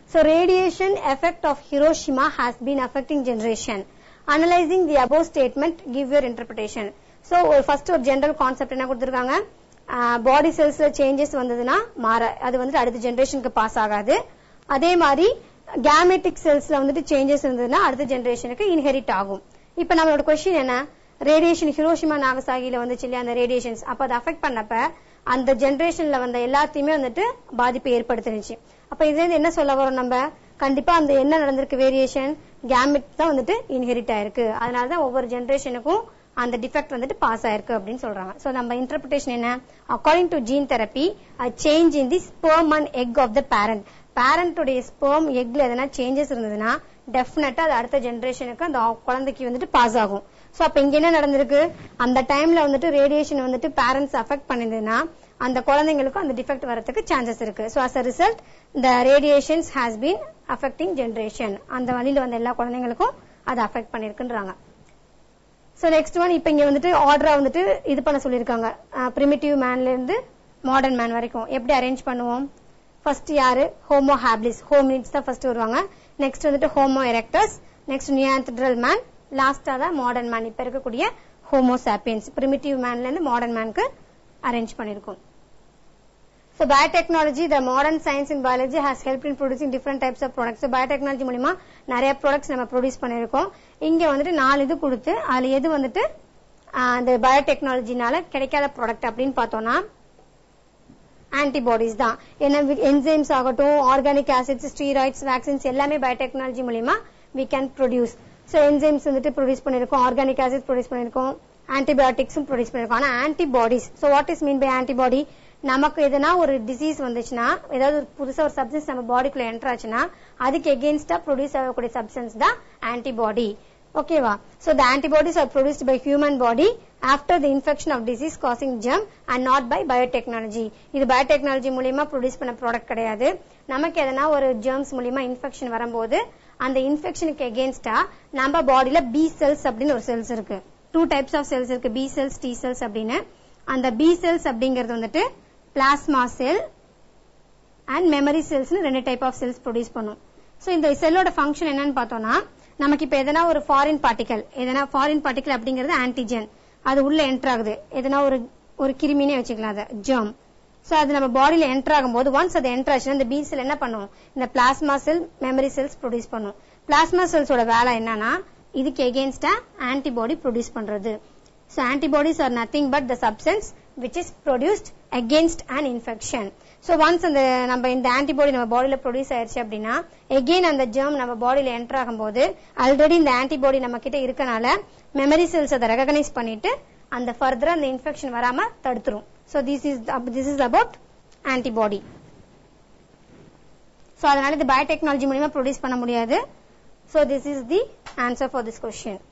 So radiation effect of Hiroshima has been affecting generation. Analyzing the above statement, give your interpretation. So ஒரு ஃபர்ஸ்ட் ஒரு ஜெனரல் கான்செப்ட் என்ன கொடுத்துருக்காங்க பாடி செல்ஸ்ல சேஞ்சஸ் வந்ததுன்னா மாற அது வந்துட்டு அடுத்த ஜெனரேஷனுக்கு பாஸ் ஆகாது அதே மாதிரி கேமெட்டிக் செல்ஸ்ல வந்துட்டு சேஞ்சஸ் இருந்ததுன்னா அடுத்த ஜெனரேஷனுக்கு இன்ஹெரிட் ஆகும் இப்ப நம்மளோட கொஸ்டின் என்ன ரேடியேஷன் ஹிரோஷிமா நாகசாகில வந்துச்சு இல்லையா அந்த ரேடியேஷன்ஸ் அப்ப அதை அஃபெக்ட் பண்ணப்ப அந்த ஜெனரேஷன்ல வந்த எல்லாத்தையுமே வந்துட்டு பாதிப்பு ஏற்படுத்திருச்சு அப்ப இதுல இருந்து என்ன சொல்ல வரோம் நம்ம கண்டிப்பா அந்த என்ன நடந்திருக்கு வேரியேஷன் கேமெட் தான் வந்துட்டு இன்ஹெரிட் ஆயிருக்கு அதனாலதான் ஒவ்வொரு ஜெனரேஷனுக்கும் அந்த டிஃபெக்ட் வந்துட்டு பாஸ் ஆயிருக்கு அப்படின்னு சொல்றாங்க சோ நம்ம இன்டர்பிரேஷன் என்ன according to gene therapy change in the sperm and egg of the parent பேரண்டோடைய ஸ்பெர்ம் எக்ல எதனா சேஞ்சஸ் இருந்ததுன்னா டெஃபினட்டா அது அடுத்த ஜெனரேஷனுக்கு அந்த குழந்தைக்கு வந்துட்டு பாஸ் ஆகும் சோ அப்ப இங்க என்ன நடந்திருக்கு அந்த டைம்ல வந்துட்டு ரேடியேஷன் வந்துட்டு பேரண்ட்ஸ் அஃபெக்ட் பண்ணிருந்ததுன்னா அந்த குழந்தைங்களுக்கும் அந்த டிஃபெக்ட் வரதுக்கு சான்சஸ் இருக்கு so as a result the radiations has been affecting generation அந்த வழியில வந்த எல்லா குழந்தைங்களுக்கும் அது அஃபெக்ட் பண்ணிருக்குன்றாங்க சோ நெக்ஸ்ட் ஒன் இப்ப இங்க வந்துட்டு ஆர்டரா வந்துட்டு இது பண்ண சொல்லிருக்காங்க பிரிமிட்டிவ் மேன்ல இருந்து மாடர்ன் மேன் வரைக்கும் எப்படி அரேஞ்ச் பண்ணுவோம் ஃபர்ஸ்ட் யாரு ஹோமோ ஹாப்லிஸ் ஹோமினிட்ஸ் தான் ஃபர்ஸ்ட் வருவாங்க நெக்ஸ்ட் வந்துட்டு Homo erectus next Neanderthal man லாஸ்டா தான் மாடர்ன் மேன் இப்ப இருக்கக்கூடிய ஹோமோ சாப்பியன்ஸ் பிரிமிட்டிவ் மேன்ல இருந்து மாடர்ன் மேனுக்கு அரேஞ்ச் பண்ணிருக்கோம் So biotechnology, the modern science in biology has helped in producing different types of products. So biotechnology மூலியமா நிறைய ப்ராடக்ட்ஸ் நம்ம ப்ரொடியூஸ் பண்ணிருக்கோம் இங்க வந்துட்டு நாலு இது கொடுத்து அதுல எது வந்துட்டு ஆஹ், அந்த பயோடெக்னாலஜினால கிடைக்காத ப்ராடக்ட் அப்படின்னு பார்த்தோம்னா ஆன்டிபாடிஸ் தான் ஏன்னா என்சைம்ஸ் ஆகட்டும் ஆர்கானிக் ஆசிட்ஸ் ஸ்டீராய்ட்ஸ் வேக்சின்ஸ் எல்லாமே பயோடெக்னாலஜி மூலியமா we can produce so enzymes வந்துட்டு ப்ரொடியூஸ் பண்ணிருக்கோம் ஆர்கானிக் ஆசிட் ப்ரொடியூஸ் பண்ணிருக்கோம் ஆன்டிபயோட்டிக்ஸும் ப்ரொடியூஸ் பண்ணிருக்கோம் ஆனா antibodies so what is mean by antibody நமக்கு எதனா ஒரு டிசீஸ் வந்துச்சுன்னா ஏதாவது ஒரு புதுசா ஒரு சப்ஸ்டன்ஸ் நம்ம பாடிக்குள்ள என்டர் ஆச்சுன்னா அதுக்கு எகெயின்ஸ்டா ப்ரொடியூஸ் ஆகக்கூடிய சப்ஸ்டன்ஸ் தான் ஆன்டிபாடி ஓகேவா so the antibodies are produced by human body after the infection of disease causing germ and not by biotechnology இது பயோடெக்னாலஜி மூலியமா ப்ரொடியூஸ் பண்ண ப்ராடக்ட் கிடையாது நமக்கு எதனா ஒரு ஜெர்ம்ஸ் மூலியமா இன்ஃபெக்ஷன் வரும்போது அந்த இன்ஃபெக்ஷனுக்கு எகெயின்ஸ்டா நம்ம பாடியில பி செல்ஸ் அப்படின்னு ஒரு செல்ஸ் இருக்கு டூ டைப்ஸ் ஆஃப் செல்ஸ் இருக்கு பி செல்ஸ் டி செல்ஸ் அப்படின்னு அந்த பி செல்ஸ் அப்படிங்கிறது வந்துட்டு பிளாஸ்மா செல் அண்ட் மெமரி செல்ஸ்னு ரெண்டு டைப் ஆஃப் செல்ஸ் ப்ரொடியூஸ் பண்ணும் ஸோ இந்த செல்லோட ஃபங்க்ஷன் என்னன்னு பார்த்தோம்னா நமக்கு இப்போ எதனா ஒரு ஃபாரின் பார்ட்டிகல் எதனா ஃபாரின் பார்ட்டிகல் அப்படிங்கிறது ஆன்டிஜென் அது உள்ள என்டர் ஆகுது எதனா ஒரு ஒரு கிருமினே வச்சுக்கலாம் அதை ஜெர்ம் ஸோ அது நம்ம பாடியில என்டர் ஆகும்போது ஒன்ஸ் அது என்டர் ஆச்சுன்னா இந்த பி செல் என்ன பண்ணும் இந்த plasma cell memory cells produce பண்ணும் பிளாஸ்மா செல்ஸோட வேலை என்னன்னா இதுக்கு எகெயின்ஸ்டா ஆன்டிபாடி ப்ரொடியூஸ் பண்றது so antibodies are nothing but the substance which is produced against an infection so once அந்த நம்ம இந்த ஆன்டிபாடி நம்ம பாடியில ப்ரொடியூஸ் ஆயிருச்சு அப்படின்னா எகெயின் அந்த ஜெர்ம் நம்ம பாடியில என்டர் ஆகும்போது ஆல்ரெடி இந்த ஆன்டிபாடி நம்ம கிட்ட இருக்கனால மெமரி செல்ஸ் அதை ரெகனைஸ் பண்ணிட்டு அந்த ஃபர்தரா அந்த இன்ஃபெக்ஷன் வராம தடுத்துரும் so this is this is about antibody so அதனால இது பயோடெக்னாலஜி மூலியமா ப்ரொடியூஸ் பண்ண முடியாது so this is the answer for this question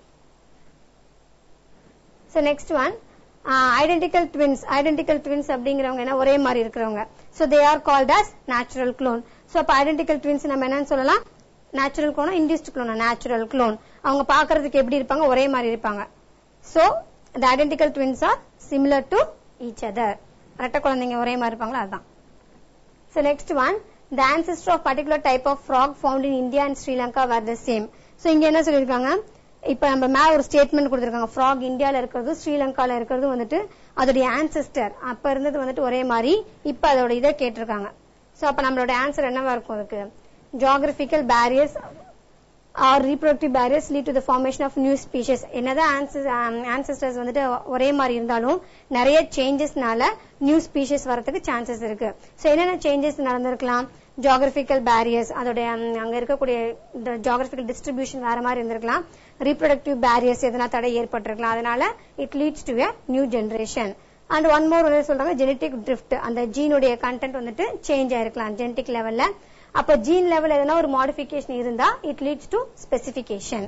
so next one identical twins identical twins அப்படிங்கிறவங்க என்ன ஒரே மாதிரி இருக்கிறவங்க so they are called as natural clone so அப்போ ஐடென்டிக்கல் ட்வின்ஸ் நம்ம என்னன்னு சொல்லலாம் நேச்சுரல் க்ளோனா இண்டியூஸ்ட் க்ளோனா நேச்சுரல் க்ளோன் அவங்க பார்க்கறதுக்கு எப்படி இருப்பாங்க ஒரே மாதிரி இருப்பாங்க so the identical twins are similar to each other ரெட்டை குழந்தைங்க ஒரே மாதிரி இருப்பாங்களா அதுதான் So next one, the ancestor of particular type of frog found in India and Sri Lanka were the same. So இங்க என்ன சொல்லிருக்காங்க இப்ப நம்ம மேல ஒரு ஸ்டேட்மெண்ட் கொடுத்திருக்காங்க ஃப்ராக் இந்தியால இருக்கிறது ஸ்ரீலங்கால இருக்கிறது வந்துட்டு அதோடைய ஆன்செஸ்டர் அப்ப இருந்தது வந்துட்டு ஒரே மாதிரி இப்ப அதோட இதை கேட்டிருக்காங்க சோ அப்ப நம்மளோட ஆன்சர் என்னவா இருக்கும் அதுக்கு geographical barriers or reproductive barriers lead to the formation of new species என்னதான் ஆன்சஸ்டர்ஸ் வந்துட்டு ஒரே மாதிரி இருந்தாலும் நிறைய சேஞ்சஸ்னால நியூ ஸ்பீஷஸ் வரதுக்கு சான்சஸ் இருக்கு ஸோ என்னென்ன சேஞ்சஸ் நடந்திருக்கலாம் ஜியாகிரபிக்கல் பேரியர்ஸ் அதோட ம், அங்க இருக்கக்கூடிய ஜியாகிரபிக்கல் டிஸ்ட்ரிபியூஷன் வேற மாதிரி இருந்திருக்கலாம் ரீப்ரொடக்டிவ் பேரியர்ஸ் எதனா தடை ஏற்பட்டிருக்கலாம் அதனால it leads to a new generation and one more வந்து சொல்றாங்க ஜெனட்டிக் ட்ரிஃப்ட் அந்த ஜீனுடைய கண்டென்ட் வந்துட்டு சேஞ்ச் ஆயிருக்கலாம் ஜெனட்டிக் லெவல்ல அப்ப ஜீன் லெவல் எதனா ஒரு மாடிஃபிகேஷன் இருந்தா it leads to specification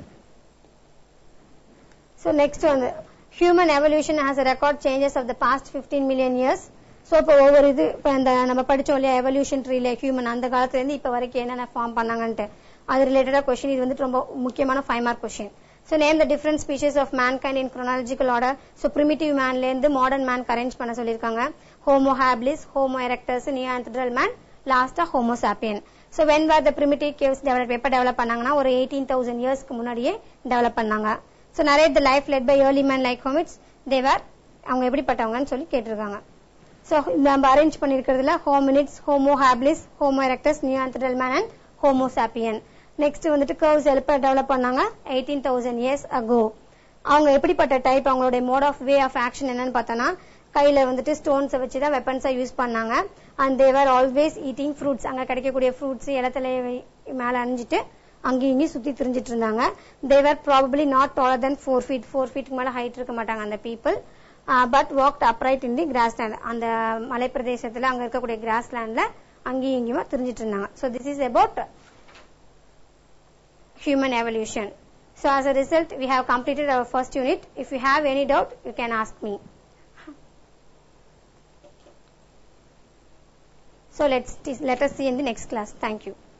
so next வந்து human evolution has record changes of the past 15 million years so இப்போ ஒவ்வொரு இது இப்போ இந்த நம்ம படிச்சோம் இல்லையா எவல்யூஷன் ட்ரீல ஹியூமன் அந்த காலத்துல இருந்து இப்போ வரைக்கும் என்னென்ன ஃபார்ம் பண்ணாங்கன்ட்டு அது ரிலேட்டடா கொஸ்டின் இது வந்துட்டு ரொம்ப முக்கியமான five mark question so name the different species of mankind in chronological order so primitive மேன்ல இருந்து மாடர்ன் மேன் அரேஞ்ச் பண்ண சொல்லியிருக்காங்க homo habilis homo erectus Neanderthal man லாஸ்டா homo sapien so when were the primitive caves develop எப்போ டெவலப் பண்ணாங்கன்னா ஒரு எயிட்டீன் தௌசண்ட் இயர்ஸ்க்கு முன்னாடியே டெவலப் பண்ணாங்க ஸோ நிறைய the life led by early man like hominids they were அவங்க எப்படிப்பட்டவங்கன்னு சொல்லி கேட்டிருக்காங்க ஸோ நம்ம அரேஞ்ச் பண்ணிருக்கிறதுல hominids homo habilis homo erectus Neanderthal man and homo sapien next வந்துட்டு கர்வ்ஸ் எப்ப டெவலப் பண்ணாங்க எயிட்டீன் தௌசண்ட் இயர்ஸ் அகோ அவங்க எப்படிப்பட்ட டைப் அவங்களுடைய mode of way of action என்னன்னு பார்த்தோன்னா கையில வந்துட்டு ஸ்டோன்ஸை வச்சு தான் வெப்பன்ஸா யூஸ் பண்ணாங்க and they were always eating fruits அங்க கிடைக்கக்கூடிய ஃப்ரூட்ஸ் இடத்துல மேல அணிஞ்சிட்டு அங்கேயும் இங்கேயும் சுத்தி திரிஞ்சிட்டு இருந்தாங்க they were probably not taller than four feet four ஃபீட்டுக்கு மேல ஹைட் இருக்க மாட்டாங்க அந்த people but walked upright in the grassland அந்த மலை பிரதேசத்துல அங்க இருக்கக்கூடிய கிராஸ் லேண்ட்ல அங்கேயும் இங்கேயுமா திரிஞ்சிட்டு இருந்தாங்க so this is about human evolution. So as a result, we have completed our first unit. If you have any doubt, you can ask me. So let's let us see in the next class. Thank you.